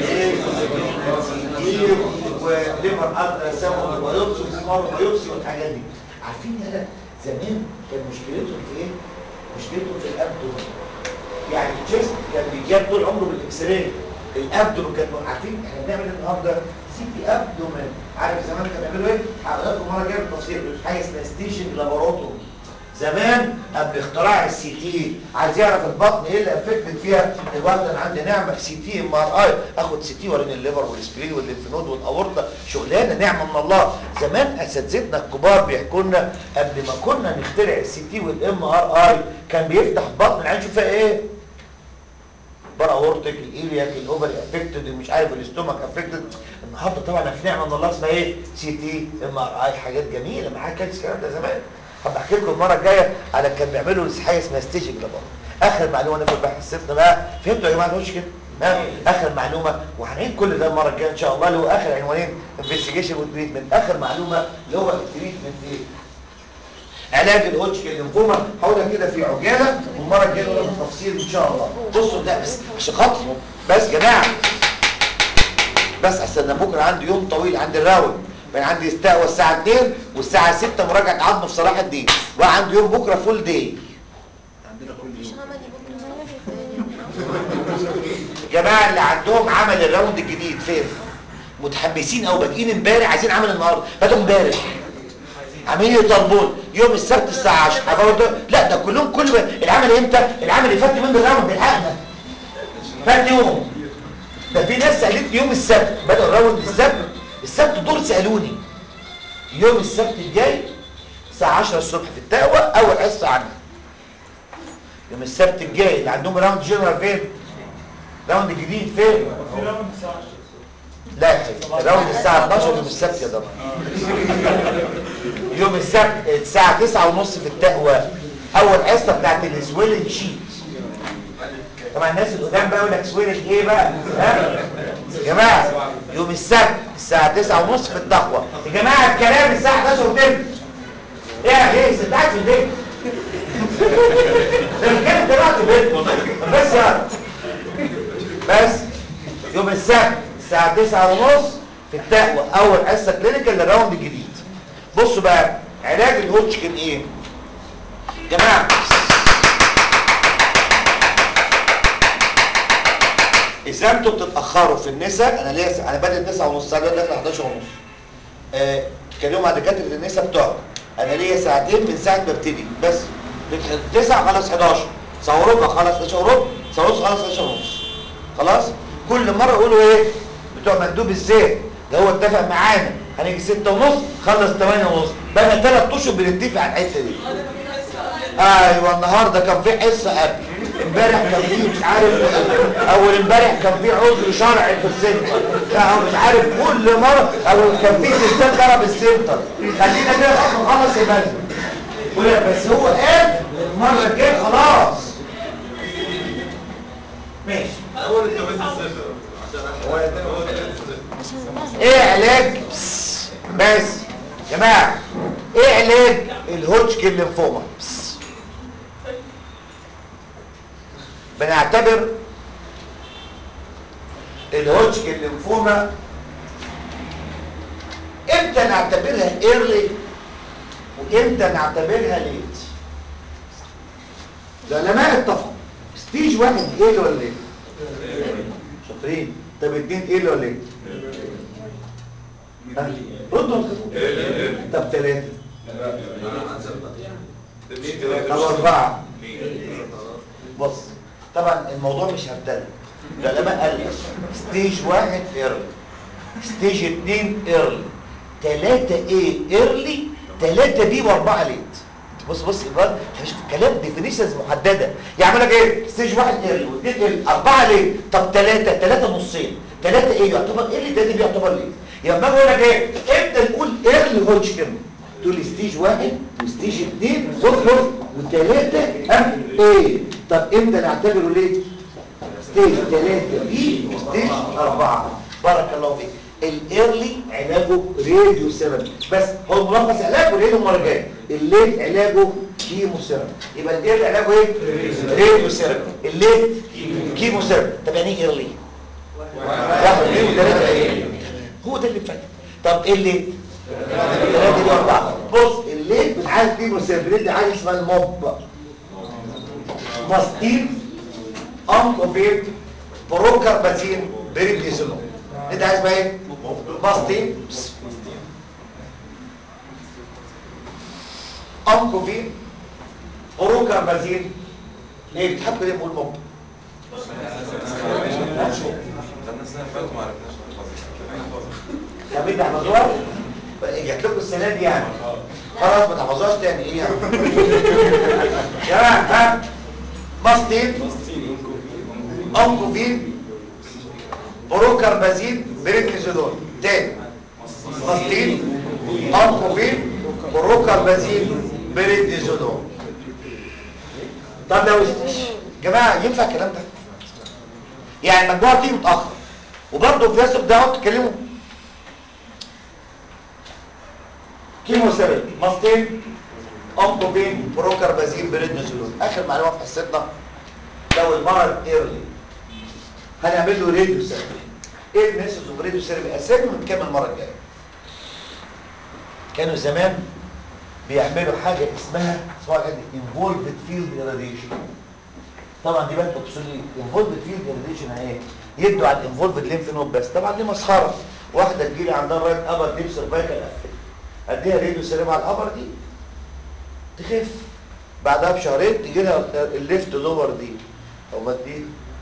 B: وليفر الترا ساوند بايوبسي وبون مارو بايوبسي والحاجات دي عارفين انا زمان كان مشكلتهم في ايه؟ مشكلتهم في الابدومين يعني الجسم كان بيجاب طول عمره بالاكس راي الابدومين كان عارفين احنا بنعمل النهارده سي تي ابدومين عارف زمان كانوا بيعملوا ايه؟ هقول لكم مره جايه بالتفصيل حاجه اسمها ستيشن لابوراتوري زمان قبل اختراع السي تي عايز يعرف البطن ايه اللي افكتد فيها دلوقتي انا عندي نعمه سي تي ام ار اي اخد سي تي ورين الليفر والسبرين والليمف نود والاورطه شغلانه نعمه من الله زمان اساتذتنا الكبار بيحكوا لنا قبل ما كنا نخترع السي تي والام ار اي كان بيفتح بطن العين يشوف فيها ايه بقى اورتك الايلياك الاوفري افكتد مش عارف الاستومك افكتد النهارده طبعا في نعمه من الله اسمها ايه سي تي ام ار اي حاجات جميله معاك كان الكلام ده زمان هبقى احكي لكم المره الجايه على كان بيعملوا حاجه اسمها ستيجنج لابوراتوري اخر معلومه انا في حصتنا بقى فهمتوا يا جماعه مش كده ها اخر معلومه وهنعيد كل ده المره الجايه ان شاء الله اللي هو اخر عنوانين انفستيجيشن وتريتمنت اخر معلومه اللي هو التريتمنت ايه علاج الهوتشكن الليمفوما هقولها كده في عجاله والمره الجايه نقولها بالتفصيل ان شاء الله بصوا ده بس عشان خاطر بس يا جماعه بس استنى بكره عندي يوم طويل عندي الراوند بين عندي استقوى الساعه 2 والساعه 6 مراجعه عظم في صلاح الدين وعندي يوم بكره فول داي
C: مش عملي بكره
B: الجماعه اللي عندهم عمل الراوند الجديد فين متحمسين او بادئين امبارح عايزين عمل النهارده بدوا امبارح عاملين يطلبون يوم السبت الساعه 10 هبقول ده- لا ده كلهم كل ما- العمل امتى العمل اللي فات من الراوند بيلحقنا فات يوم ده في ناس سالتني يوم السبت بدأوا الراوند السبت السبت دول سالوني يوم السبت الجاي الساعه 10 الصبح في التقوى اول حصه عندي يوم السبت الجاي اللي عندهم راوند جنرال فين راوند جديد فين لا راوند الساعه 12 يوم السبت يا ضبط يوم السبت الساعه 9 ونص في التقوى اول حصه بتاعت السويلنج شيت طبعا الناس اللي قدام بقى يقول لك سويلنج ايه بقى ها يا جماعه يوم السبت الساعه 9 ونص في التقوى يا جماعه الكلام الساعه 11 وتلت ايه يا غيث انت قاعد في البيت ده الكلام ده قاعد في البيت بس يا بس يوم السبت الساعة تسعة ونص في التقوى أول حصة كلينيكال للراوند الجديد بصوا بقى علاج الهوتشكن إيه؟ جماعة إذا أنتوا بتتأخروا في النساء أنا ليا أنا بادئ 9 ونص ساعة دلوقتي 11 ونص آه تكلموا مع دكاترة النساء بتوعكم أنا ليا ساعتين من ساعة ما ابتدي بس 9 خلاص 11 ساعة وربع خلاص 11 وربع ساعة ونص خلاص 11 ونص خلاص كل مرة يقولوا ايه بتوع مندوب الزيت ده هو اتفق معانا هنيجي 6 ونص خلص 8 ونص بقى 3 اشهر بنتفق على الحته دي ايوه النهارده كان في حصه قبل امبارح كان في مش عارف اول امبارح كان في عذر شرعي في السنتر لا هو مش عارف كل مره او كان في سيستم ضرب السنتر خلينا كده لغايه ما نخلص المنزل يقول لك بس هو قال المره الجايه خلاص ماشي
D: اول التوبيس الصفر عشان هو
B: ايه علاج بس, بس جماعه ايه علاج الهوتشكن ليمفوما بس. بنعتبر الهوتشكن ليمفوما امتى نعتبرها ايرلي وامتى نعتبرها ليت العلماء اتفقوا ستيج واحد ايه ولا ايه شاطرين طب اتنين ايه ولا ايه ها؟ ردوا طب ثلاثة طب أربعة بص طبعا الموضوع مش هبتدى العلماء قال لك ستيج واحد ايرلي ستيج اتنين ايرلي ثلاثة ايه ايرلي ثلاثة بي واربعة ليت بص بص الواد مش كلام ديفينيشنز محدده يعمل لك ايه ستيج واحد ايرلي واثنين ايرلي اربعه ليه طب ثلاثه ثلاثه نصين ثلاثه ايه يعتبر ايرلي ده دي بيعتبر ليه يبقى ما بقول لك ايه امتى نقول ايرلي هوتشكن تقول لي ستيج واحد وستيج اثنين واخرج وثلاثه ام ايه طب امتى نعتبره ليه ستيج ثلاثه بي وستيج اربعه بارك الله فيك الايرلي علاجه راديو ثيرابي بس هو ملخص علاجه ليه المره الجايه الليت علاجه كيمو ثيرابي يبقى الايرلي علاجه ايه راديو ثيرابي الليت كيمو ثيرابي طب يعني ايه ايرلي واحد اثنين وثلاثه ايه هو ده اللي فات طب ايه الليت ثلاثه دي اربعه بص الليت بتعالج كيمو ثيرابي بندي حاجه اسمها الموب ماستين انكوفيت بروكر بازين بريديزولو انت عايز بقى ايه باستين انكوفين بروكر بازين ليه بتحب ليه بقول موب
D: خدنا السنه اللي فاتت ما عرفناش نحفظها
B: طب انت حفظوها جات لكم السنه دي يعني خلاص ما تحفظوهاش تاني ايه يعني يا جماعه ها باستين انكوفين بروكر بازين بريدنيزولون تاني باستين انكوفين بروكر بازين بريدنيزولون طب لو جماعه ينفع الكلام ده يعني المجموعه تيجي متاخر وبرضه في ناس بتقعد تتكلموا كيمو ثيرابي ماستين اومبوبين بروكاربازين بريدنيزولون اخر معلومه في حصتنا لو المرض ايرلي هنعمل له راديو ثيرابي ايه الميثودز اوف راديو ثيرابي اسامي ونكمل المره الجايه كانوا زمان بيعملوا حاجه اسمها اسمها كده انفولفد فيلد irradiation طبعا دي بقى تقصد لي انفولفد فيلد irradiation ايه يدوا على الانفولفد ليمف نود بس طبعا دي مسخره واحده تجيلي عندها رايت ابر ديب سيرفايكال افكت اديها راديو ثيرابي على الابر دي تخف بعدها بشهرين تجي لها الليفت لور دي او ما دي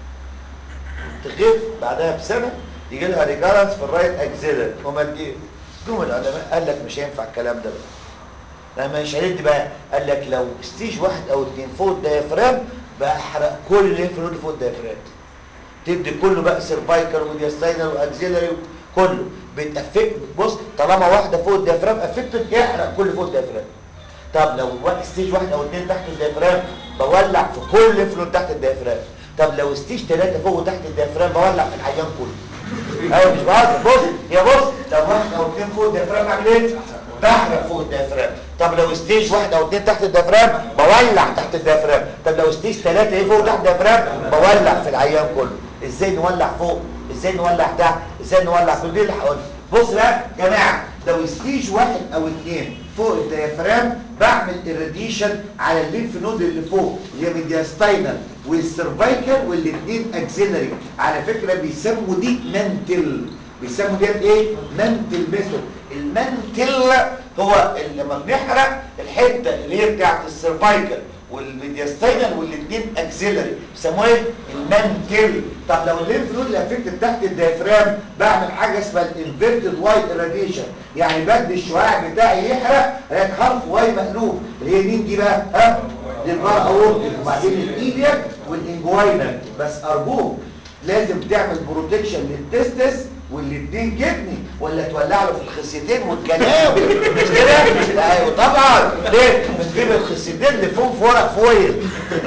B: تخف بعدها بسنه يجي لها ريكارنس في الرايت اكزيلر وما دي جم العلماء قال لك مش هينفع الكلام ده بقى لما مش هندي بقى قال لك لو ستيج واحد او اتنين فوق الديافرام بحرق كل الليمف نود فوق الديافرام تدي كله بقى سيرفايكال وميدياستاينال واكزيلري كله بتأفكت بص طالما واحده فوق الديافرام افكتد يحرق كل فوق الديافرام طب لو واحد ستيج واحد او اتنين تحت الديافرام بولع في كل ليمف نود تحت الديافرام طب لو ستيج ثلاثه فوق وتحت الديافرام بولع في العيان كله ايوه مش بهزر بص يا بص لو واحد او اتنين فوق الديافرام اعمل ايه بحرق فوق الديافرام طب لو ستيج واحد او اتنين تحت الديافرام بولع تحت الديافرام طب لو ستيج ثلاثة ايه فوق تحت الديافرام بولع في العيان كله ازاي نولع فوق ازاي نولع تحت ازاي نولع في دي اللي هقول بص بقى يا جماعه لو ستيج واحد او اتنين فوق الديافرام بعمل irradiation على الليمف نود اللي فوق اللي هي ميدياستاينال والسيرفايكال والاثنين اكسيلري على فكره بيسموا دي منتل بيسموا ديت ايه منتل ميثود المنتل هو ال- لما بنحرق الحته اللي هي بتاعت السيرفايكال والميدياستاينال والاثنين اكسيلري بيسموها ايه المنتل طب لو الليمف نود اللي افكت تحت الديافرام بعمل حاجه اسمها الانفيرتد واي irradiation يعني بدي الشعاع بتاعي يحرق هلاقي حرف واي مقلوب اللي هي مين دي بقى ها دي البار اورتيك وبعدين الايلياك والانجوينال بس ارجوك لازم تعمل بروتكشن للتستس والاثنين جبني ولا تولع له في الخصيتين والكلاوي مش كده ايوه طبعا ليه بنجيب الخصيتين اللي فوق في ورق فويل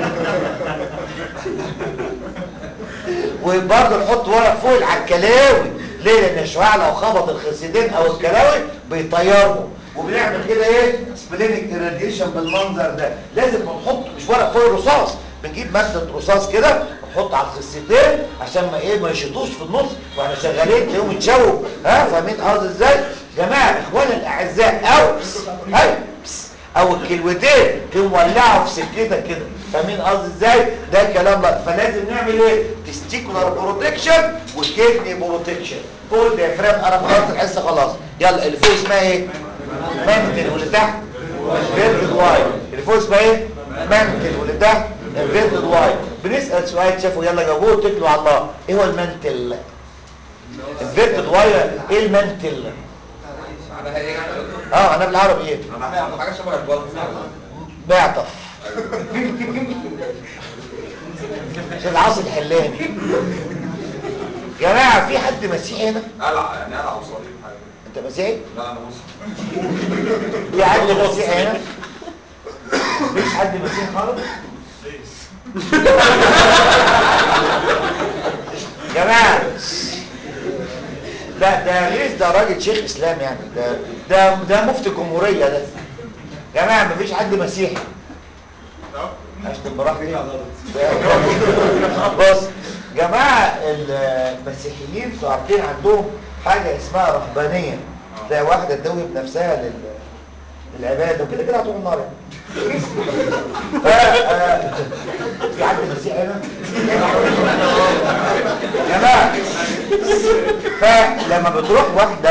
B: وبرضه نحط ورق فويل على الكلاوي ليه لان الشعاع لو خبط الخصيتين او الكلاوي بيطيرهم وبنعمل كده ايه سبلينك irradiation بالمنظر ده لازم بنحط مش ورق فويل رصاص بنجيب ماده رصاص كده ونحط على الخصيتين عشان ما ايه ما يشطوش في النص واحنا شغالين تلاقيهم يتشووا ها فاهمين قصدي ازاي جماعه اخوانا الاعزاء او هاي او الكلمتين تولعوا في سكتك كده فاهمين قصدي ازاي ده كلام بقى فلازم نعمل ايه تستيكولار بروتكشن وكيدني بروتكشن فوق الديافرام انا خلاص الحصه خلاص يلا اللي فوق اسمها ايه مانتل واللي تحت انفيرتد واي اللي فوق اسمها ايه مانتل واللي تحت انفيرتد واي بنسال سؤال شافوا يلا جاوبوه واتكلوا على الله ايه هو المانتل انفيرتد واي ايه المانتل
D: معناها ايه يعني
B: اه انا بالعربي ايه
D: معناها حاجه شبه البلط
B: معطف عشان العاصي الحلاني يا جماعه في حد مسيحي هنا
D: قلعه يعني قلعه وصليب حاجه
B: انت مسيحي
D: لا انا مسلم
B: في حد مسيحي هنا مفيش حد مسيحي خالص يا جماعه لا ده ليس ده راجل شيخ اسلام يعني ده ده ده مفتي الجمهوريه ده يا جماعه مفيش حد مسيحي اشتم براحتي بص جماعه المسيحيين انتوا عارفين عندهم حاجه اسمها رهبانيه تلاقي واحده تدوي بنفسها لل للعباده وكده كده هتروح النار يعني ف آه، في حد مسيحي هنا يا جماعه فلما بتروح واحده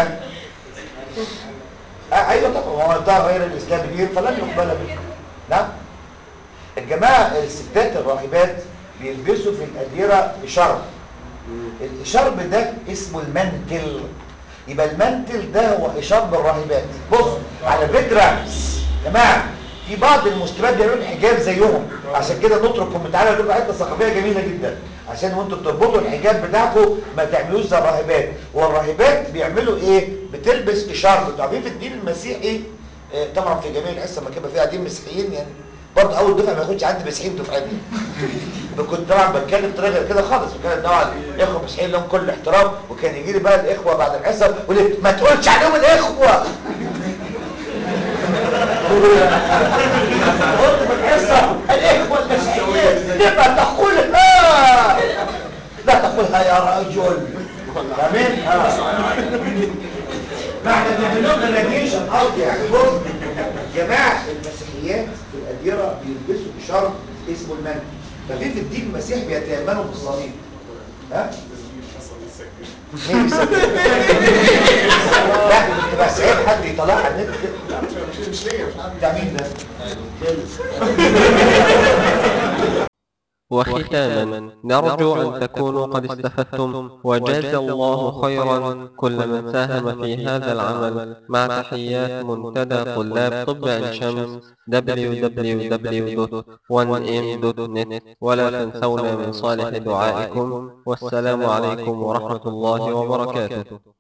B: آه ايوه طبعا هو ده غير الاسلاميين فلن يقبل به نعم الجماعه الستات الراهبات بيلبسوا في الاديره شرب الشرب ده اسمه المنتل يبقى المنتل ده هو شرب الراهبات بص على فكره يا جماعه في بعض المسلمات بيعملوا حجاب زيهم عشان كده نترككم تعالوا نقول حته ثقافيه جميله جدا عشان وانتوا بتربطوا الحجاب بتاعكم ما تعملوش زي الراهبات والراهبات بيعملوا ايه بتلبس اشارب انتوا عارفين في الدين المسيحي آه، طبعا في جميع الحصه ما كان فيها دين مسيحيين يعني برضه اول دفعه ما ياخدش عندي مسيحيين دفعتين كنت طبعا بتكلم بطريقه غير كده خالص وكانت طبعا الاخوه مسيحيين لهم كل احترام وكان يجي لي بقى الاخوه بعد الحصه يقول لي ما تقولش عليهم الاخوه قلت في الحصه الاخوه المسيحيين لما تقولها لا تقولها يا رجل تمام اه بعد ما بنعمل لهم راديشن ارض يعني بص جماعه المسيحيات في الاديره بيلبسوا شرط اسمه المني ففي في الدين المسيحي بيتيمنوا بالصليب ها مين بيسميه؟ لا كنت بقى سعيد حد يطلعها على النت كده
E: مش ليا مش عارف
B: بتاع مين ده؟
A: وختاما نرجو أن تكونوا قد استفدتم وجاز الله خيرا كل من ساهم في هذا العمل مع تحيات منتدى طلاب طب عين شمس www.1m.net ولا تنسونا من صالح دعائكم والسلام عليكم ورحمة الله وبركاته